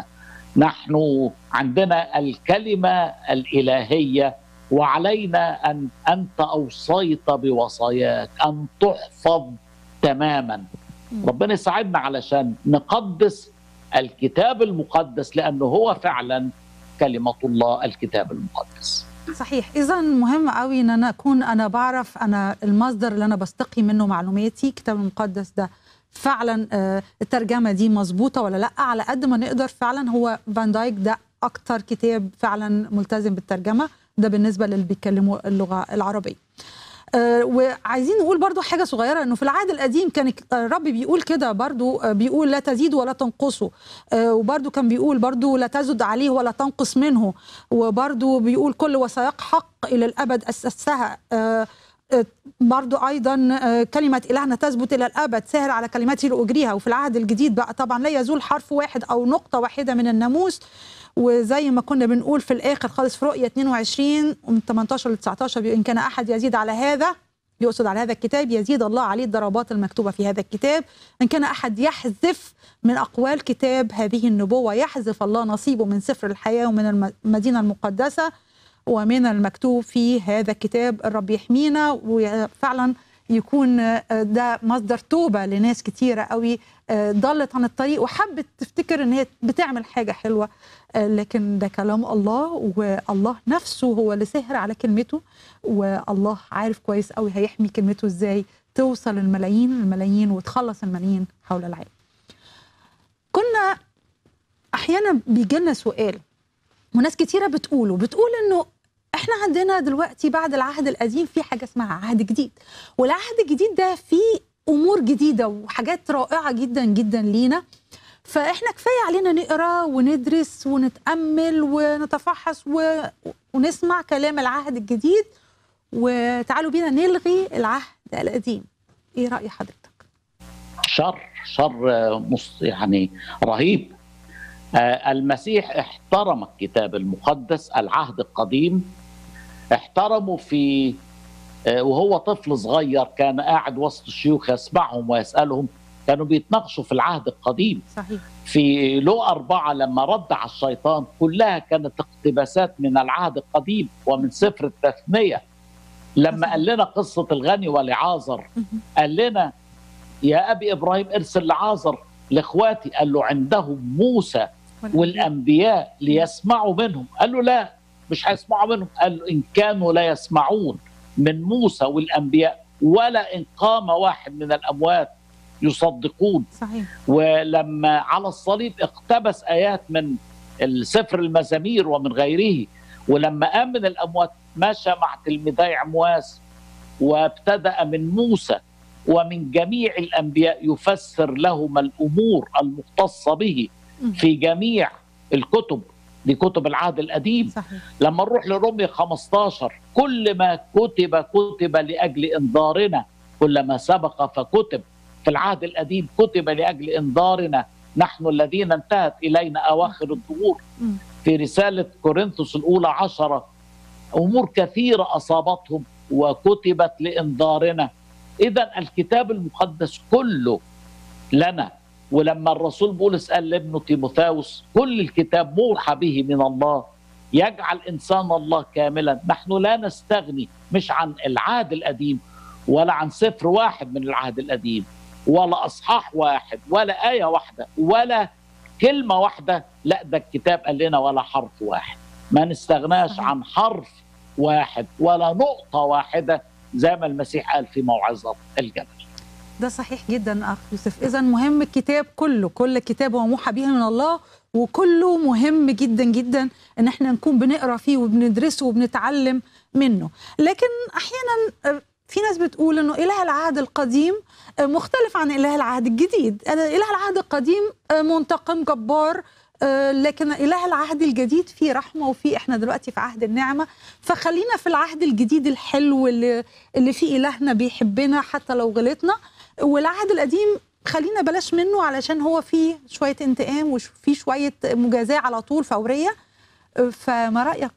Speaker 2: نحن عندنا الكلمه الالهيه وعلينا ان انت اوصيت بوصاياك ان تحفظ تماما
Speaker 1: مم.
Speaker 2: ربنا يساعدنا علشان نقدس الكتاب المقدس لانه هو فعلا كلمه الله الكتاب المقدس
Speaker 1: صحيح اذا مهم قوي ان انا اكون انا بعرف انا المصدر اللي انا بستقي منه معلوماتي الكتاب المقدس ده فعلا آه، الترجمه دي مظبوطه ولا لا على قد ما نقدر فعلا هو فان دايك ده اكتر كتاب فعلا ملتزم بالترجمه ده بالنسبه للي بيتكلموا اللغه العربيه آه، وعايزين نقول برضو حاجة صغيرة انه في العهد القديم كان الرب بيقول كده برضو آه، بيقول لا تزيد ولا تنقصوا آه، وبرضو كان بيقول برضو لا تزد عليه ولا تنقص منه وبرضو بيقول كل وثائق حق إلى الأبد أسسها آه، آه، برضو أيضا آه، كلمة إلهنا تثبت إلى الأبد سهر على كلماته لأجريها وفي العهد الجديد بقى طبعا لا يزول حرف واحد أو نقطة واحدة من الناموس وزي ما كنا بنقول في الآخر خالص في رؤية 22 ومن 18 ل 19 بيقول إن كان أحد يزيد على هذا يقصد على هذا الكتاب يزيد الله عليه الضربات المكتوبة في هذا الكتاب إن كان أحد يحذف من أقوال كتاب هذه النبوة يحذف الله نصيبه من سفر الحياة ومن الم- المدينة المقدسة ومن المكتوب في هذا الكتاب الرب يحمينا وفعلا يكون آه، ده مصدر توبة لناس كتيرة قوي آه، ضلت عن الطريق وحبت تفتكر ان هي بتعمل حاجة حلوة آه، لكن ده كلام الله والله نفسه هو اللي سهر على كلمته والله عارف كويس قوي هيحمي كلمته ازاي توصل الملايين الملايين وتخلص الملايين حول العالم كنا احيانا بيجي لنا سؤال وناس كتيره بتقوله بتقول انه احنا عندنا دلوقتي بعد العهد القديم في حاجه اسمها عهد جديد والعهد الجديد ده فيه امور جديده وحاجات رائعه جدا جدا لينا فاحنا كفايه علينا نقرا وندرس ونتامل ونتفحص و... ونسمع كلام العهد الجديد وتعالوا بينا نلغي العهد القديم ايه راي حضرتك
Speaker 2: شر شر آه، مص- يعني رهيب آه، المسيح احترم الكتاب المقدس العهد القديم احترمه في آه، وهو طفل صغير كان قاعد وسط الشيوخ يسمعهم ويسألهم كانوا بيتناقشوا في العهد القديم
Speaker 1: صحيح
Speaker 2: في لو أربعة لما رد على الشيطان كلها كانت اقتباسات من العهد القديم ومن سفر التثنية لما قال لنا قصة الغني ولعازر
Speaker 1: مهم.
Speaker 2: قال لنا يا أبي إبراهيم ارسل لعازر لإخواتي قال له عندهم موسى والأنبياء ليسمعوا منهم قال له لا مش هيسمعوا منهم قال له إن كانوا لا يسمعون من موسى والأنبياء ولا إن قام واحد من الأموات يصدقون
Speaker 1: صحيح
Speaker 2: ولما على الصليب اقتبس ايات من السفر المزامير ومن غيره ولما قام من الاموات مشى مع تلميذي عمواس وابتدا من موسى ومن جميع الانبياء يفسر لهم الامور المختصه به في جميع الكتب دي كتب العهد القديم
Speaker 1: صحيح
Speaker 2: لما نروح لرومية 15 كل ما كتب كتب لأجل إنذارنا كل ما سبق فكتب في العهد القديم كتب لأجل إنذارنا نحن الذين انتهت الينا اواخر الظهور
Speaker 1: مم.
Speaker 2: في رساله كورنثوس الاولى عشرة امور كثيره اصابتهم وكتبت لانذارنا اذا الكتاب المقدس كله لنا ولما الرسول بولس قال لابنه تيموثاوس كل الكتاب موحى به من الله يجعل انسان الله كاملا نحن لا نستغني مش عن العهد القديم ولا عن سفر واحد من العهد القديم ولا اصحاح واحد ولا ايه واحده ولا كلمه واحده لا ده الكتاب قال لنا ولا حرف واحد ما نستغناش
Speaker 1: صحيح.
Speaker 2: عن حرف واحد ولا نقطه واحده زي ما المسيح قال في موعظه الجبل
Speaker 1: ده صحيح جدا اخ يوسف اذا مهم الكتاب كله كل كتاب هو موحى به من الله وكله مهم جدا جدا ان احنا نكون بنقرا فيه وبندرسه وبنتعلم منه لكن احيانا في ناس بتقول انه اله العهد القديم مختلف عن اله العهد الجديد اله العهد القديم منتقم جبار لكن اله العهد الجديد فيه رحمه وفيه احنا دلوقتي في عهد النعمه فخلينا في العهد الجديد الحلو اللي اللي فيه الهنا بيحبنا حتى لو غلطنا والعهد القديم خلينا بلاش منه علشان هو فيه شويه انتقام وفيه شويه مجازاه على طول فوريه فما رايك؟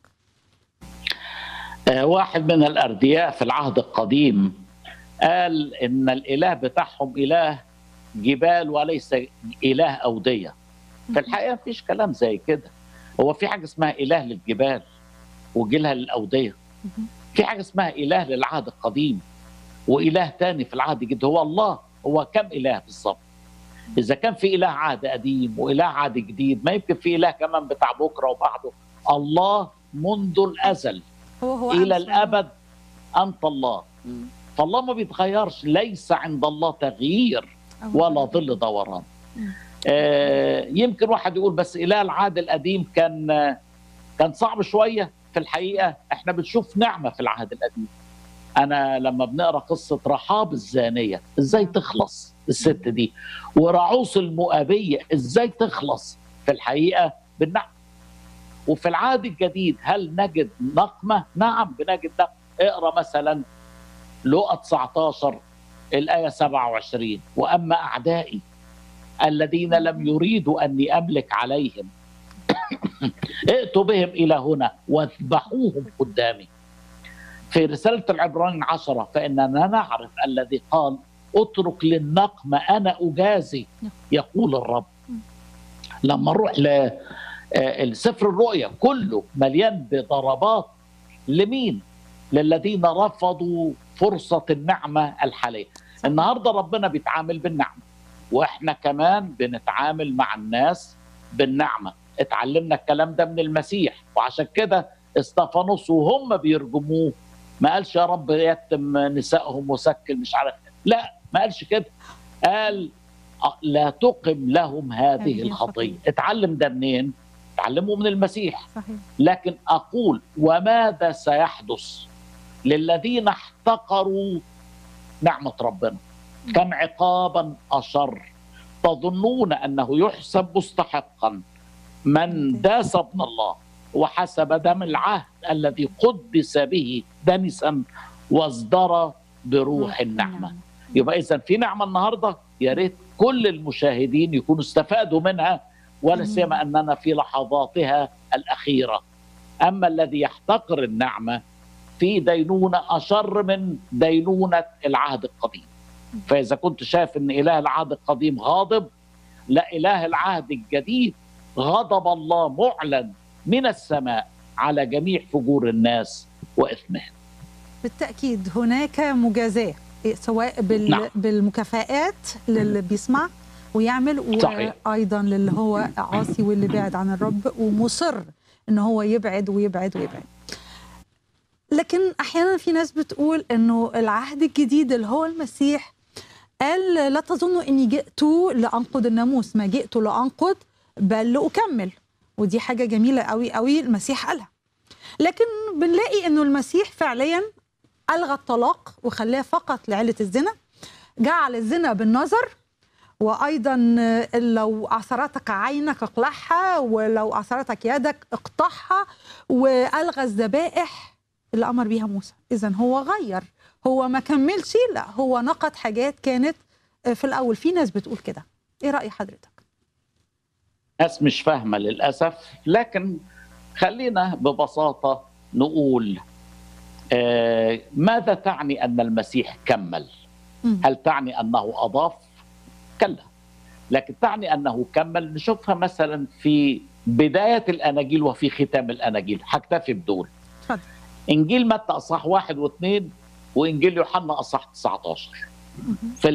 Speaker 2: واحد من الاردياء في العهد القديم قال ان الاله بتاعهم اله جبال وليس اله اوديه في الحقيقه مفيش كلام زي كده هو في حاجه اسمها اله للجبال وجيلها للاوديه في حاجه اسمها اله للعهد القديم واله تاني في العهد الجديد هو الله هو كم اله بالظبط اذا كان في اله عهد قديم واله عهد جديد ما يمكن في اله كمان بتاع بكره وبعده الله منذ الازل
Speaker 1: هو هو
Speaker 2: الى الابد انت الله فالله ما بيتغيرش ليس عند الله تغيير ولا ظل دوران آه يمكن واحد يقول بس اله العهد القديم كان آه كان صعب شويه في الحقيقه احنا بنشوف نعمه في العهد القديم انا لما بنقرا قصه رحاب الزانيه ازاي تخلص الست دي ورعوس المؤابيه ازاي تخلص في الحقيقه بالنعمه وفي العهد الجديد هل نجد نقمه نعم بنجد نقمه اقرا مثلا لقى 19 الايه 27 واما اعدائي الذين لم يريدوا اني املك عليهم ائتوا بهم الى هنا واذبحوهم قدامي في رسالة العبرانيين عشرة فإننا نعرف الذي قال اترك للنقم أنا أجازي يقول الرب لما نروح لسفر الرؤيا كله مليان بضربات لمين للذين رفضوا فرصة النعمة الحالية النهاردة ربنا بيتعامل بالنعمة وإحنا كمان بنتعامل مع الناس بالنعمة اتعلمنا الكلام ده من المسيح وعشان كده استفانوس وهم بيرجموه ما قالش يا رب يتم نسائهم وسكل مش عارف لا ما قالش كده قال لا تقم لهم هذه الخطيه اتعلم ده منين اتعلمه من المسيح
Speaker 1: صحيح.
Speaker 2: لكن اقول وماذا سيحدث للذين احتقروا نعمه ربنا كم عقابا اشر تظنون انه يحسب مستحقا من داس ابن الله وحسب دم العهد الذي قدس به دنسا وازدرى بروح النعمه يبقى اذا في نعمه النهارده يا ريت كل المشاهدين يكونوا استفادوا منها ولا سيما اننا في لحظاتها الاخيره اما الذي يحتقر النعمه في دينونه اشر من دينونه العهد القديم فاذا كنت شايف ان اله العهد القديم غاضب لا اله العهد الجديد غضب الله معلن من السماء على جميع فجور الناس واثمهم.
Speaker 1: بالتاكيد هناك مجازاه سواء بال... نعم. بالمكافآت للي بيسمع ويعمل
Speaker 2: صحيح.
Speaker 1: وايضا للي هو عاصي واللي بعد عن الرب ومصر ان هو يبعد ويبعد ويبعد. لكن احيانا في ناس بتقول انه العهد الجديد اللي هو المسيح قال لا تظنوا اني جئت لانقض الناموس ما جئت لانقض بل لاكمل ودي حاجه جميله قوي قوي المسيح قالها لكن بنلاقي انه المسيح فعليا الغى الطلاق وخلاه فقط لعله الزنا جعل الزنا بالنظر وايضا لو اعثرتك عينك اقلعها ولو اعثرتك يدك اقطعها والغى الذبائح اللي امر بيها موسى اذا هو غير هو ما كملش لا هو نقض حاجات كانت في الاول في ناس بتقول كده ايه راي حضرتك
Speaker 2: الناس مش فاهمه للاسف لكن خلينا ببساطه نقول آه ماذا تعني ان المسيح كمل؟
Speaker 1: مم.
Speaker 2: هل تعني انه اضاف؟ كلا لكن تعني انه كمل نشوفها مثلا في بدايه الاناجيل وفي ختام الاناجيل هكتفي بدول
Speaker 1: اتفضل.
Speaker 2: انجيل متى اصحاح واحد واثنين وانجيل يوحنا اصحاح 19
Speaker 1: مهم.
Speaker 2: في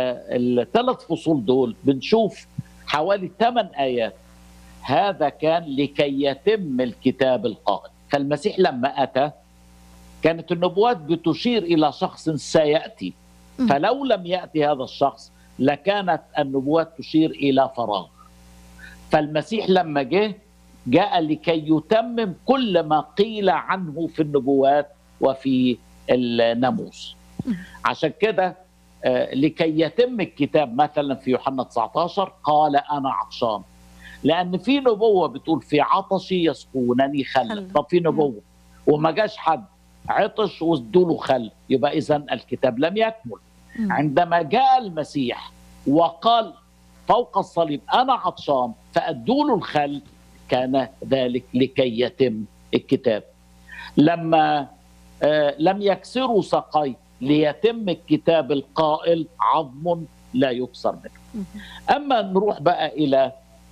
Speaker 2: الثلاث فصول دول بنشوف حوالي ثمان ايات هذا كان لكي يتم الكتاب القائم فالمسيح لما اتى كانت النبوات بتشير الى شخص سياتي
Speaker 1: مم.
Speaker 2: فلو لم ياتي هذا الشخص لكانت النبوات تشير الى فراغ فالمسيح لما جه جاء لكي يتمم كل ما قيل عنه في النبوات وفي الناموس عشان كده آه، لكي يتم الكتاب مثلا في يوحنا 19 قال انا عطشان لان في نبوه بتقول في عطشي يسقونني خل
Speaker 1: خل.
Speaker 2: طب في نبوه وما جاش حد عطش وادوا له خل يبقى اذا الكتاب لم يكمل
Speaker 1: مم.
Speaker 2: عندما جاء المسيح وقال فوق الصليب انا عطشان فادوا له الخل كان ذلك لكي يتم الكتاب لما آه، لم يكسروا ساقي ليتم الكتاب القائل عظم لا يكسر منه
Speaker 1: مهم.
Speaker 2: اما نروح بقى الى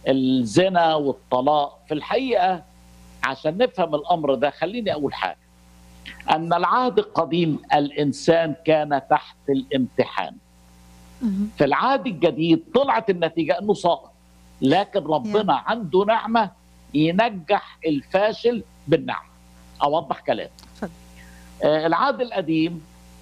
Speaker 2: الزنا والطلاق في الحقيقه عشان نفهم الامر ده خليني اقول حاجه ان العهد القديم الانسان كان تحت الامتحان
Speaker 1: مهم.
Speaker 2: في العهد الجديد طلعت النتيجه انه ساقط لكن ربنا عنده نعمه ينجح الفاشل بالنعمه اوضح كلام
Speaker 1: اتفضل.
Speaker 2: آه، العهد القديم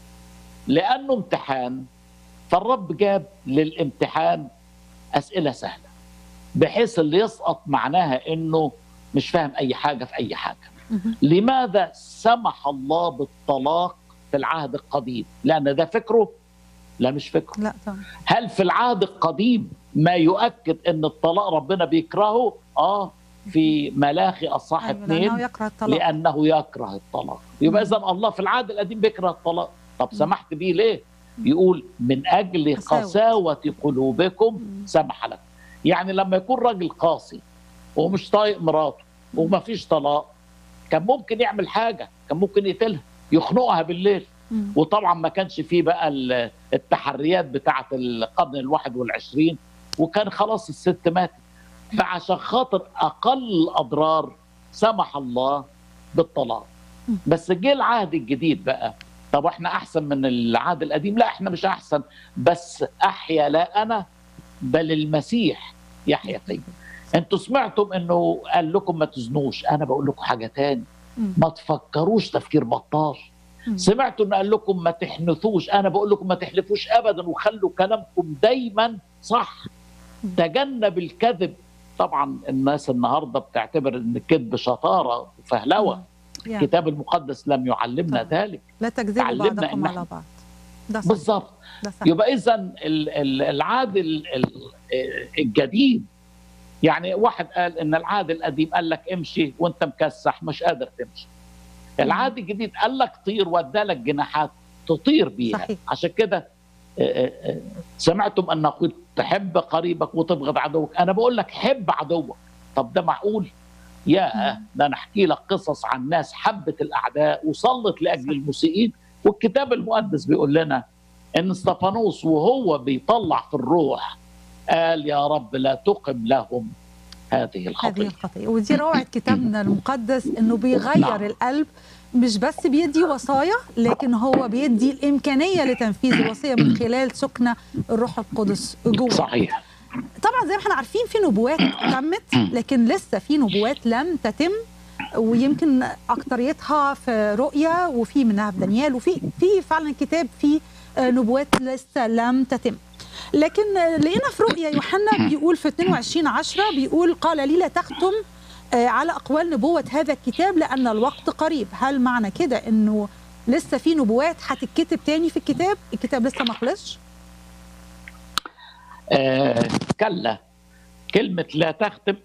Speaker 2: لانه امتحان فالرب جاب للامتحان اسئله سهله بحيث اللي يسقط معناها انه مش فاهم اي حاجه في اي حاجه
Speaker 1: مهم.
Speaker 2: لماذا سمح الله بالطلاق في العهد القديم لان ده فكره لا مش فكره
Speaker 1: لا طبعا
Speaker 2: هل في العهد القديم ما يؤكد ان الطلاق ربنا بيكرهه اه في ملاخي اصحاح
Speaker 1: أيوة،
Speaker 2: اثنين
Speaker 1: لأنه يكره الطلاق
Speaker 2: لانه يكره الطلاق يبقى اذا الله في العهد القديم بيكره الطلاق طب سمحت بيه ليه يقول من اجل
Speaker 1: قساوة.
Speaker 2: قساوه قلوبكم
Speaker 1: مم.
Speaker 2: سمح لك يعني لما يكون راجل قاسي ومش طايق مراته وما فيش طلاق كان ممكن يعمل حاجه كان ممكن يقتلها يخنقها بالليل
Speaker 1: مم.
Speaker 2: وطبعا ما كانش فيه بقى ال- التحريات بتاعه القرن الواحد والعشرين وكان خلاص الست ماتت فعشان خاطر اقل الاضرار سمح الله بالطلاق
Speaker 1: م.
Speaker 2: بس جه العهد الجديد بقى طب احنا احسن من العهد القديم لا احنا مش احسن بس احيا لا انا بل المسيح يحيا فيا انتوا سمعتم انه قال لكم ما تزنوش انا بقول لكم حاجه تاني
Speaker 1: مم.
Speaker 2: ما تفكروش تفكير بطال
Speaker 1: مم.
Speaker 2: سمعتوا انه قال لكم ما تحنثوش انا بقول لكم ما تحلفوش ابدا وخلوا كلامكم دايما صح
Speaker 1: مم.
Speaker 2: تجنب الكذب طبعا الناس النهارده بتعتبر ان الكذب شطاره وفهلوه
Speaker 1: يعني
Speaker 2: الكتاب المقدس لم يعلمنا
Speaker 1: طبعا.
Speaker 2: ذلك
Speaker 1: لا تكذبوا
Speaker 2: تعلمنا
Speaker 1: بعضكم
Speaker 2: إن
Speaker 1: على بعض ده صح
Speaker 2: بالظبط
Speaker 1: ده صح
Speaker 2: يبقى اذا العهد ال- ال- الجديد يعني واحد قال ان العهد القديم قال لك امشي وانت مكسح مش قادر تمشي العهد الجديد قال لك طير وادالك جناحات تطير بيها
Speaker 1: صحيح.
Speaker 2: عشان كده آه، آه، آه، سمعتم ان قلت تحب قريبك وتبغض عدوك انا بقول لك حب عدوك طب ده معقول يا
Speaker 1: مم.
Speaker 2: ده انا احكي لك قصص عن ناس حبت الاعداء وصلت لاجل المسيئين والكتاب المقدس بيقول لنا ان استفانوس وهو بيطلع في الروح قال يا رب لا تقم لهم هذه
Speaker 1: هذه
Speaker 2: الخطيه
Speaker 1: الخطيئة ودي روعة كتابنا المقدس انه بيغير
Speaker 2: نعم.
Speaker 1: القلب مش بس بيدي وصايا لكن هو بيدي الإمكانية لتنفيذ الوصية من خلال سكنة الروح القدس جوه
Speaker 2: صحيح
Speaker 1: طبعا زي ما احنا عارفين في نبوات تمت لكن لسه في نبوات لم تتم ويمكن اكتريتها في رؤيا وفي منها في دانيال وفي في فعلا كتاب في آه، نبوات لسه لم تتم لكن آه، لقينا في رؤيا يوحنا بيقول في 22 10 بيقول قال لي لا تختم آه، على اقوال نبوه هذا الكتاب لان الوقت قريب هل معنى كده انه لسه في نبوات هتتكتب تاني في الكتاب الكتاب لسه ما خلصش
Speaker 2: آه كلا كلمة لا تختم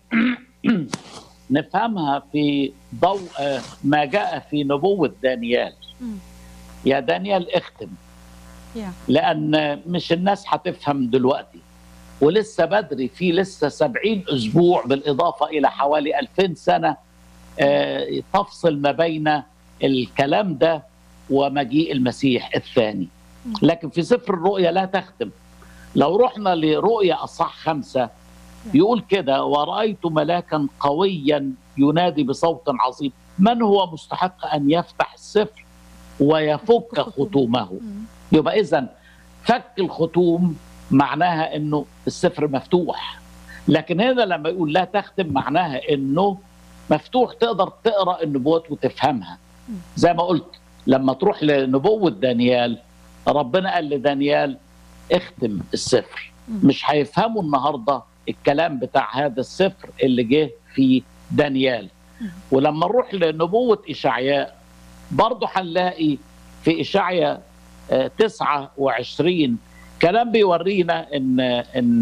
Speaker 2: نفهمها في ضوء آه، ما جاء في نبوة دانيال
Speaker 1: مم.
Speaker 2: يا دانيال اختم
Speaker 1: يا.
Speaker 2: لأن مش الناس هتفهم دلوقتي ولسه بدري في لسه سبعين أسبوع بالإضافة إلى حوالي ألفين سنة آه، تفصل ما بين الكلام ده ومجيء المسيح الثاني لكن في سفر الرؤيا لا تختم لو رحنا لرؤيا أصح خمسة يقول كده ورأيت ملاكا قويا ينادي بصوت عظيم من هو مستحق أن يفتح السفر ويفك ختومه
Speaker 1: مم.
Speaker 2: يبقى إذا فك الختوم معناها أنه السفر مفتوح لكن هنا لما يقول لا تختم معناها أنه مفتوح تقدر تقرأ النبوات وتفهمها زي ما قلت لما تروح لنبوة دانيال ربنا قال لدانيال اختم السفر مش هيفهموا النهارده الكلام بتاع هذا السفر اللي جه في دانيال ولما نروح لنبوة إشعياء برضه هنلاقي في إشعياء آه، 29 كلام بيورينا إن إن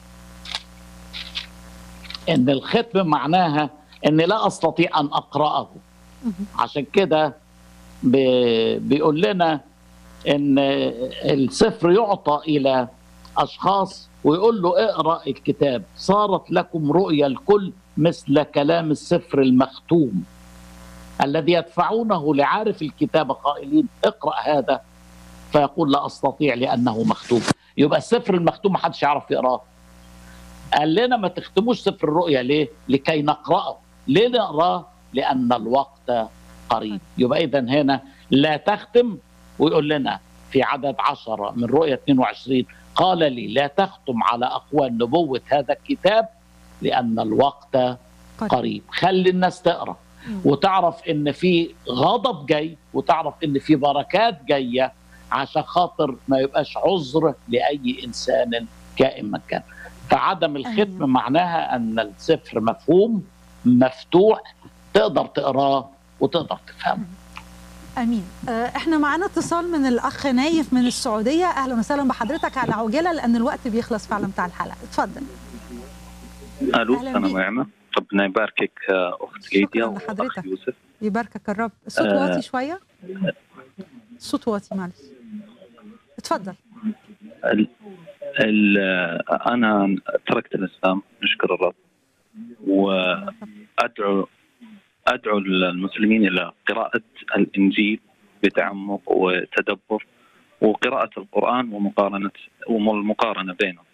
Speaker 2: إن الختم معناها إن لا أستطيع أن أقرأه عشان كده بي- بيقول لنا ان السفر يعطى الى اشخاص ويقول له اقرا الكتاب صارت لكم رؤيا الكل مثل كلام السفر المختوم الذي يدفعونه لعارف الكتاب قائلين اقرا هذا فيقول لا استطيع لانه مختوم يبقى السفر المختوم محدش يعرف يقراه قال لنا ما تختموش سفر الرؤيا ليه لكي نقراه ليه نقراه لان الوقت قريب يبقى اذا هنا لا تختم ويقول لنا في عدد عشرة من رؤية 22 قال لي لا تختم على أقوال نبوة هذا الكتاب لأن الوقت قريب خلي الناس تقرأ وتعرف ان في غضب جاي وتعرف ان في بركات جايه عشان خاطر ما يبقاش عذر لاي انسان كائن من كان فعدم الختم
Speaker 1: أيوة.
Speaker 2: معناها ان السفر مفهوم مفتوح تقدر تقراه وتقدر تفهمه
Speaker 1: امين آه، احنا معانا اتصال من الاخ نايف من السعوديه اهلا وسهلا بحضرتك على عجاله لان الوقت بيخلص فعلا بتاع الحلقه اتفضل
Speaker 5: الو
Speaker 1: أهلاً
Speaker 5: السلام
Speaker 1: بيك.
Speaker 5: نعمة ربنا يباركك آه، اخت
Speaker 1: شكراً
Speaker 5: ليديا
Speaker 1: لحضرتك.
Speaker 5: واخ يوسف
Speaker 1: يباركك الرب الصوت
Speaker 5: آه.
Speaker 1: واطي شويه الصوت واطي معلش اتفضل
Speaker 5: ال ال آه، انا تركت الاسلام نشكر الرب وادعو ادعو المسلمين الى قراءة الانجيل بتعمق وتدبر وقراءة القرآن ومقارنة والمقارنة بينهم.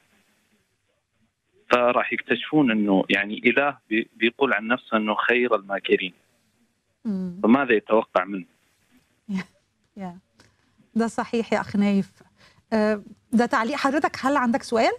Speaker 5: فراح يكتشفون انه يعني اله بي- بيقول عن نفسه انه خير الماكرين،
Speaker 1: مم.
Speaker 5: فماذا يتوقع منه؟
Speaker 1: يا. ده صحيح يا اخ نايف آه، ده تعليق حضرتك هل عندك سؤال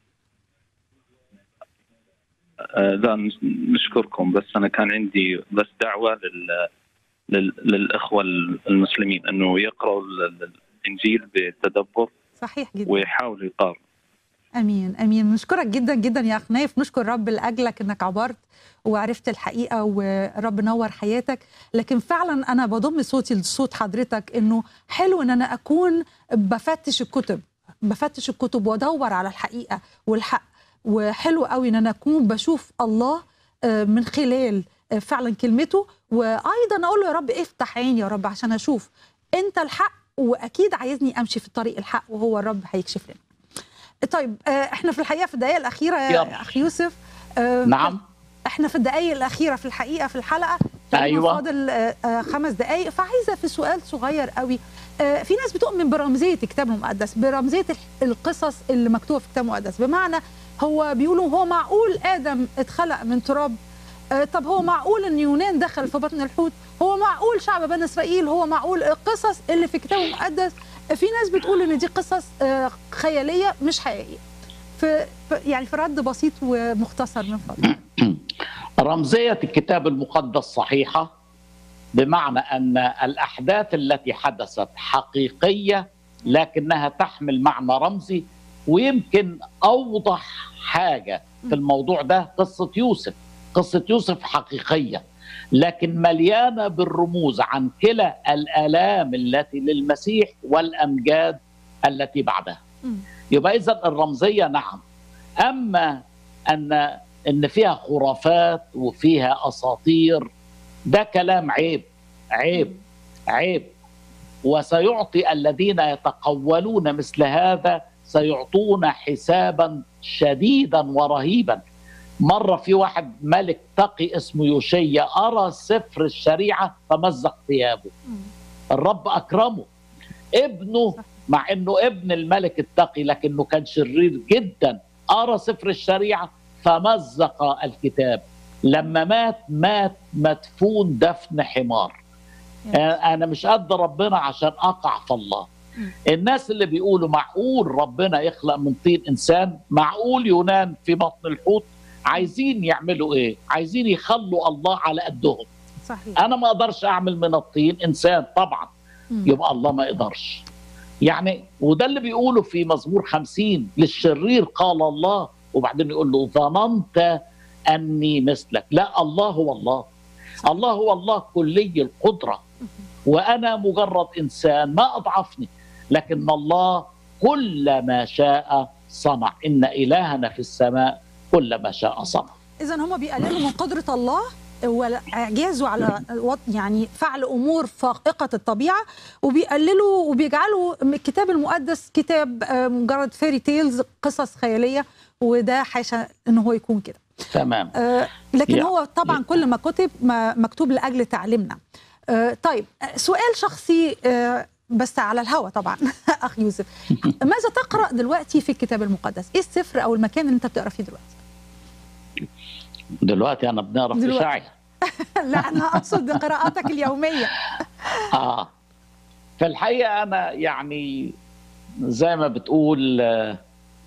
Speaker 5: آه، لا نش- نشكركم بس انا كان عندي بس دعوه لل لل- للاخوه المسلمين انه يقراوا ال- ال- الانجيل بتدبر
Speaker 1: صحيح جدا
Speaker 5: ويحاولوا يقارنوا
Speaker 1: امين امين نشكرك جدا جدا يا اخ نايف نشكر رب لاجلك انك عبرت وعرفت الحقيقه ورب نور حياتك لكن فعلا انا بضم صوتي لصوت حضرتك انه حلو ان انا اكون بفتش الكتب بفتش الكتب وادور على الحقيقه والحق وحلو قوي ان انا اكون بشوف الله آه، من خلال آه، فعلا كلمته وايضا اقول له يا رب افتح عيني يا رب عشان اشوف انت الحق واكيد عايزني امشي في الطريق الحق وهو الرب هيكشف لنا طيب آه، احنا في الحقيقه في الدقائق الاخيره يا
Speaker 2: يلا.
Speaker 1: اخ يوسف آه،
Speaker 2: نعم
Speaker 1: احنا في الدقائق الاخيره في الحقيقه في الحلقه تقريباً
Speaker 2: أيوة.
Speaker 1: فاضل آه، آه، خمس دقائق فعايزه في سؤال صغير قوي آه، في ناس بتؤمن برمزيه الكتاب المقدس برمزيه ال- القصص اللي مكتوبه في الكتاب المقدس بمعنى هو بيقولوا هو معقول ادم اتخلق من تراب آه، طب هو معقول ان يونان دخل في بطن الحوت هو معقول شعب بني اسرائيل هو معقول القصص اللي في الكتاب المقدس آه، في ناس بتقول ان دي قصص آه، خياليه مش حقيقيه في في- يعني في رد بسيط ومختصر من فضلك
Speaker 2: رمزية الكتاب المقدس صحيحة بمعنى أن الأحداث التي حدثت حقيقية لكنها تحمل معنى رمزي ويمكن أوضح حاجة في الموضوع ده قصة يوسف قصة يوسف حقيقية لكن مليانة بالرموز عن كلا الآلام التي للمسيح والأمجاد التي بعدها
Speaker 1: مم.
Speaker 2: يبقى إذا الرمزية نعم أما أن ان فيها خرافات وفيها اساطير ده كلام عيب عيب عيب وسيعطي الذين يتقولون مثل هذا سيعطون حسابا شديدا ورهيبا مرة في واحد ملك تقي اسمه يوشيا أرى سفر الشريعة فمزق ثيابه الرب أكرمه ابنه مع أنه ابن الملك التقي لكنه كان شرير جدا أرى سفر الشريعة فمزق الكتاب لما مات مات مدفون دفن حمار انا مش قد ربنا عشان اقع في الله الناس اللي بيقولوا معقول ربنا يخلق من طين انسان معقول يونان في بطن الحوت عايزين يعملوا ايه عايزين يخلوا الله على قدهم
Speaker 1: صحيح
Speaker 2: انا ما اقدرش اعمل من الطين انسان طبعا
Speaker 1: مم.
Speaker 2: يبقى الله ما يقدرش يعني وده اللي بيقوله في مزمور خمسين للشرير قال الله وبعدين يقول له ظننت اني مثلك لا الله هو الله الله هو الله كلي القدره وانا مجرد انسان ما اضعفني لكن الله كل ما شاء صنع ان الهنا في السماء كل ما شاء صنع
Speaker 1: اذا هم بيقللوا من قدره الله واعجازه على وط- يعني فعل امور فائقه الطبيعه وبيقللوا وبيجعلوا الكتاب المقدس كتاب آه، مجرد فيري تيلز قصص خياليه وده حاشا ان هو يكون كده
Speaker 2: تمام
Speaker 1: آه، لكن
Speaker 2: يا-
Speaker 1: هو طبعا
Speaker 2: يا-
Speaker 1: كل ما كتب ما مكتوب لاجل تعليمنا آه، طيب آه، سؤال شخصي آه، بس على الهوا طبعا اخ يوسف ماذا تقرا دلوقتي في الكتاب المقدس ايه السفر او المكان اللي انت بتقرا فيه دلوقتي
Speaker 2: دلوقتي انا بنقرا في
Speaker 1: دلوقتي.
Speaker 2: شاعر
Speaker 1: لا انا اقصد قراءاتك اليوميه
Speaker 2: اه في الحقيقه انا يعني زي ما بتقول آه،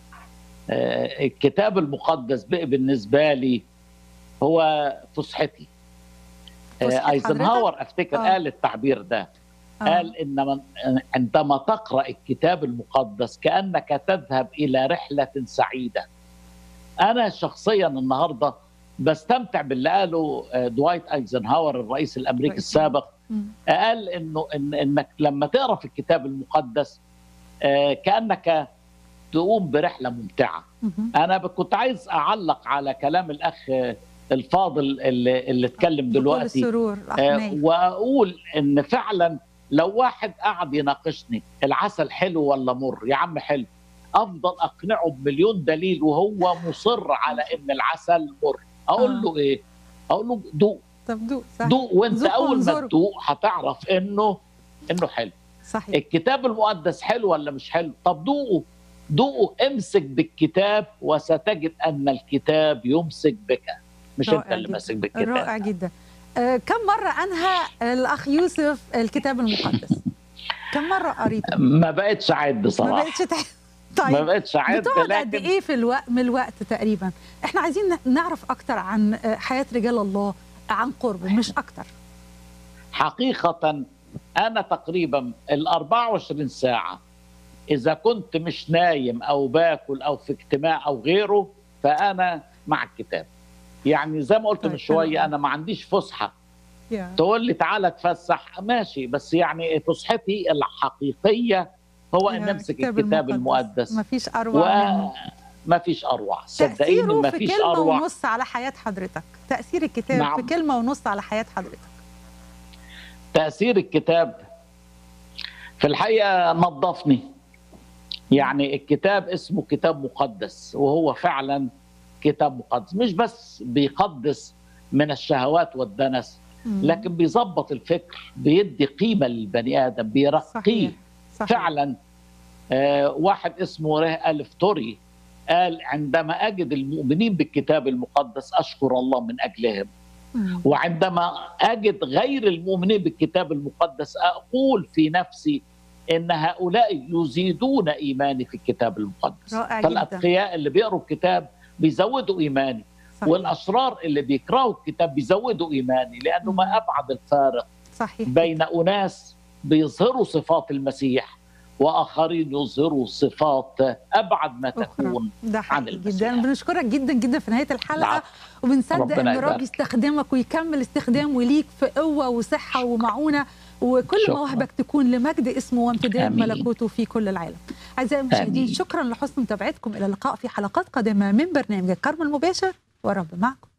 Speaker 2: آه، الكتاب المقدس بقى بالنسبه لي هو فسحتي آه،
Speaker 1: فسحة
Speaker 2: ايزنهاور افتكر
Speaker 1: آه.
Speaker 2: قال التعبير ده
Speaker 1: آه.
Speaker 2: قال ان من عندما تقرا الكتاب المقدس كانك تذهب الى رحله سعيده انا شخصيا النهارده بستمتع باللي قاله آه، دوايت ايزنهاور الرئيس الامريكي
Speaker 1: رئيس
Speaker 2: السابق
Speaker 1: مم.
Speaker 2: قال انه إن انك لما تقرا في الكتاب المقدس آه، كانك تقوم برحله ممتعه
Speaker 1: مهم.
Speaker 2: انا ب- كنت عايز اعلق على كلام الاخ آه، الفاضل اللي, اللي اتكلم
Speaker 1: بكل
Speaker 2: دلوقتي
Speaker 1: السرور أخ
Speaker 2: آه،
Speaker 1: نايف.
Speaker 2: واقول ان فعلا لو واحد قعد يناقشني العسل حلو ولا مر يا عم حلو افضل اقنعه بمليون دليل وهو مصر على ان العسل مر اقول
Speaker 1: آه.
Speaker 2: له ايه اقول له دوق
Speaker 1: طب دوق صح
Speaker 2: دوق وانت
Speaker 1: ذوق
Speaker 2: اول ما
Speaker 1: وانظروا.
Speaker 2: تدوق هتعرف انه انه حلو
Speaker 1: صحيح
Speaker 2: الكتاب المقدس حلو ولا مش حلو طب دوقه دوقه امسك بالكتاب وستجد ان الكتاب يمسك بك مش انت
Speaker 1: رائع
Speaker 2: اللي
Speaker 1: جداً.
Speaker 2: ماسك بالكتاب
Speaker 1: رائع جدا آه، كم مرة أنهى الأخ يوسف الكتاب المقدس؟ كم مرة قريته؟
Speaker 2: ما بقتش اعد
Speaker 1: ما
Speaker 2: صراحه
Speaker 1: بقتش تع...
Speaker 2: ما
Speaker 1: طيب
Speaker 2: بقتش اعد
Speaker 1: بتقعد قد
Speaker 2: لكن
Speaker 1: إيه في الوقت من الوقت تقريبا؟ إحنا عايزين ن- نعرف أكتر عن آه، حياة رجال الله عن قرب مش أكتر
Speaker 2: حقيقة أنا تقريبا ال 24 ساعة إذا كنت مش نايم أو باكل أو في اجتماع أو غيره فأنا مع الكتاب يعني زي ما قلت
Speaker 1: طيب،
Speaker 2: من
Speaker 1: حلو
Speaker 2: شوية
Speaker 1: أوي.
Speaker 2: أنا ما عنديش فسحة
Speaker 1: يا.
Speaker 2: تقول لي تعالى اتفسح ماشي بس يعني فسحتي الحقيقية هو أن
Speaker 1: يا
Speaker 2: نمسك الكتاب المقدس
Speaker 1: ما فيش أروع منه
Speaker 2: وما فيش أروع صدقيني
Speaker 1: تأثيره
Speaker 2: ما
Speaker 1: في
Speaker 2: فيش
Speaker 1: كلمة
Speaker 2: أروع
Speaker 1: ونص على حياة حضرتك تأثير الكتاب
Speaker 2: نعم.
Speaker 1: في كلمة ونص على حياة حضرتك
Speaker 2: تأثير الكتاب في الحقيقة نظفني يعني الكتاب اسمه كتاب مقدس وهو فعلا كتاب مقدس مش بس بيقدس من الشهوات والدنس
Speaker 1: مم.
Speaker 2: لكن بيظبط الفكر بيدي قيمة للبني آدم بيرقيه
Speaker 1: صحيح صحيح
Speaker 2: فعلا آه واحد اسمه ريه ألف توري قال عندما أجد المؤمنين بالكتاب المقدس أشكر الله من أجلهم
Speaker 1: مم.
Speaker 2: وعندما اجد غير المؤمنين بالكتاب المقدس اقول في نفسي ان هؤلاء يزيدون ايماني في الكتاب المقدس
Speaker 1: رائع جدا
Speaker 2: فالاتقياء اللي بيقروا الكتاب بيزودوا ايماني
Speaker 1: صحيح.
Speaker 2: والاشرار اللي بيكرهوا الكتاب بيزودوا ايماني لانه ما ابعد الفارق
Speaker 1: صحيح
Speaker 2: بين اناس بيظهروا صفات المسيح واخرين يظهروا صفات ابعد ما
Speaker 1: أخرى.
Speaker 2: تكون
Speaker 1: ده حقيقي
Speaker 2: المسيح.
Speaker 1: جدا بنشكرك جدا جدا في نهايه الحلقه
Speaker 2: العفو.
Speaker 1: وبنصدق
Speaker 2: ربنا
Speaker 1: ان الرب
Speaker 2: يبارك.
Speaker 1: يستخدمك ويكمل استخدامه ليك في قوه وصحه ومعونه وكل
Speaker 2: شكراً.
Speaker 1: مواهبك تكون لمجد اسمه وامتداد
Speaker 2: آمين.
Speaker 1: ملكوته في كل العالم. اعزائي المشاهدين
Speaker 2: آمين.
Speaker 1: شكرا لحسن متابعتكم الى اللقاء في حلقات قادمه من برنامج الكرم المباشر ورب معكم.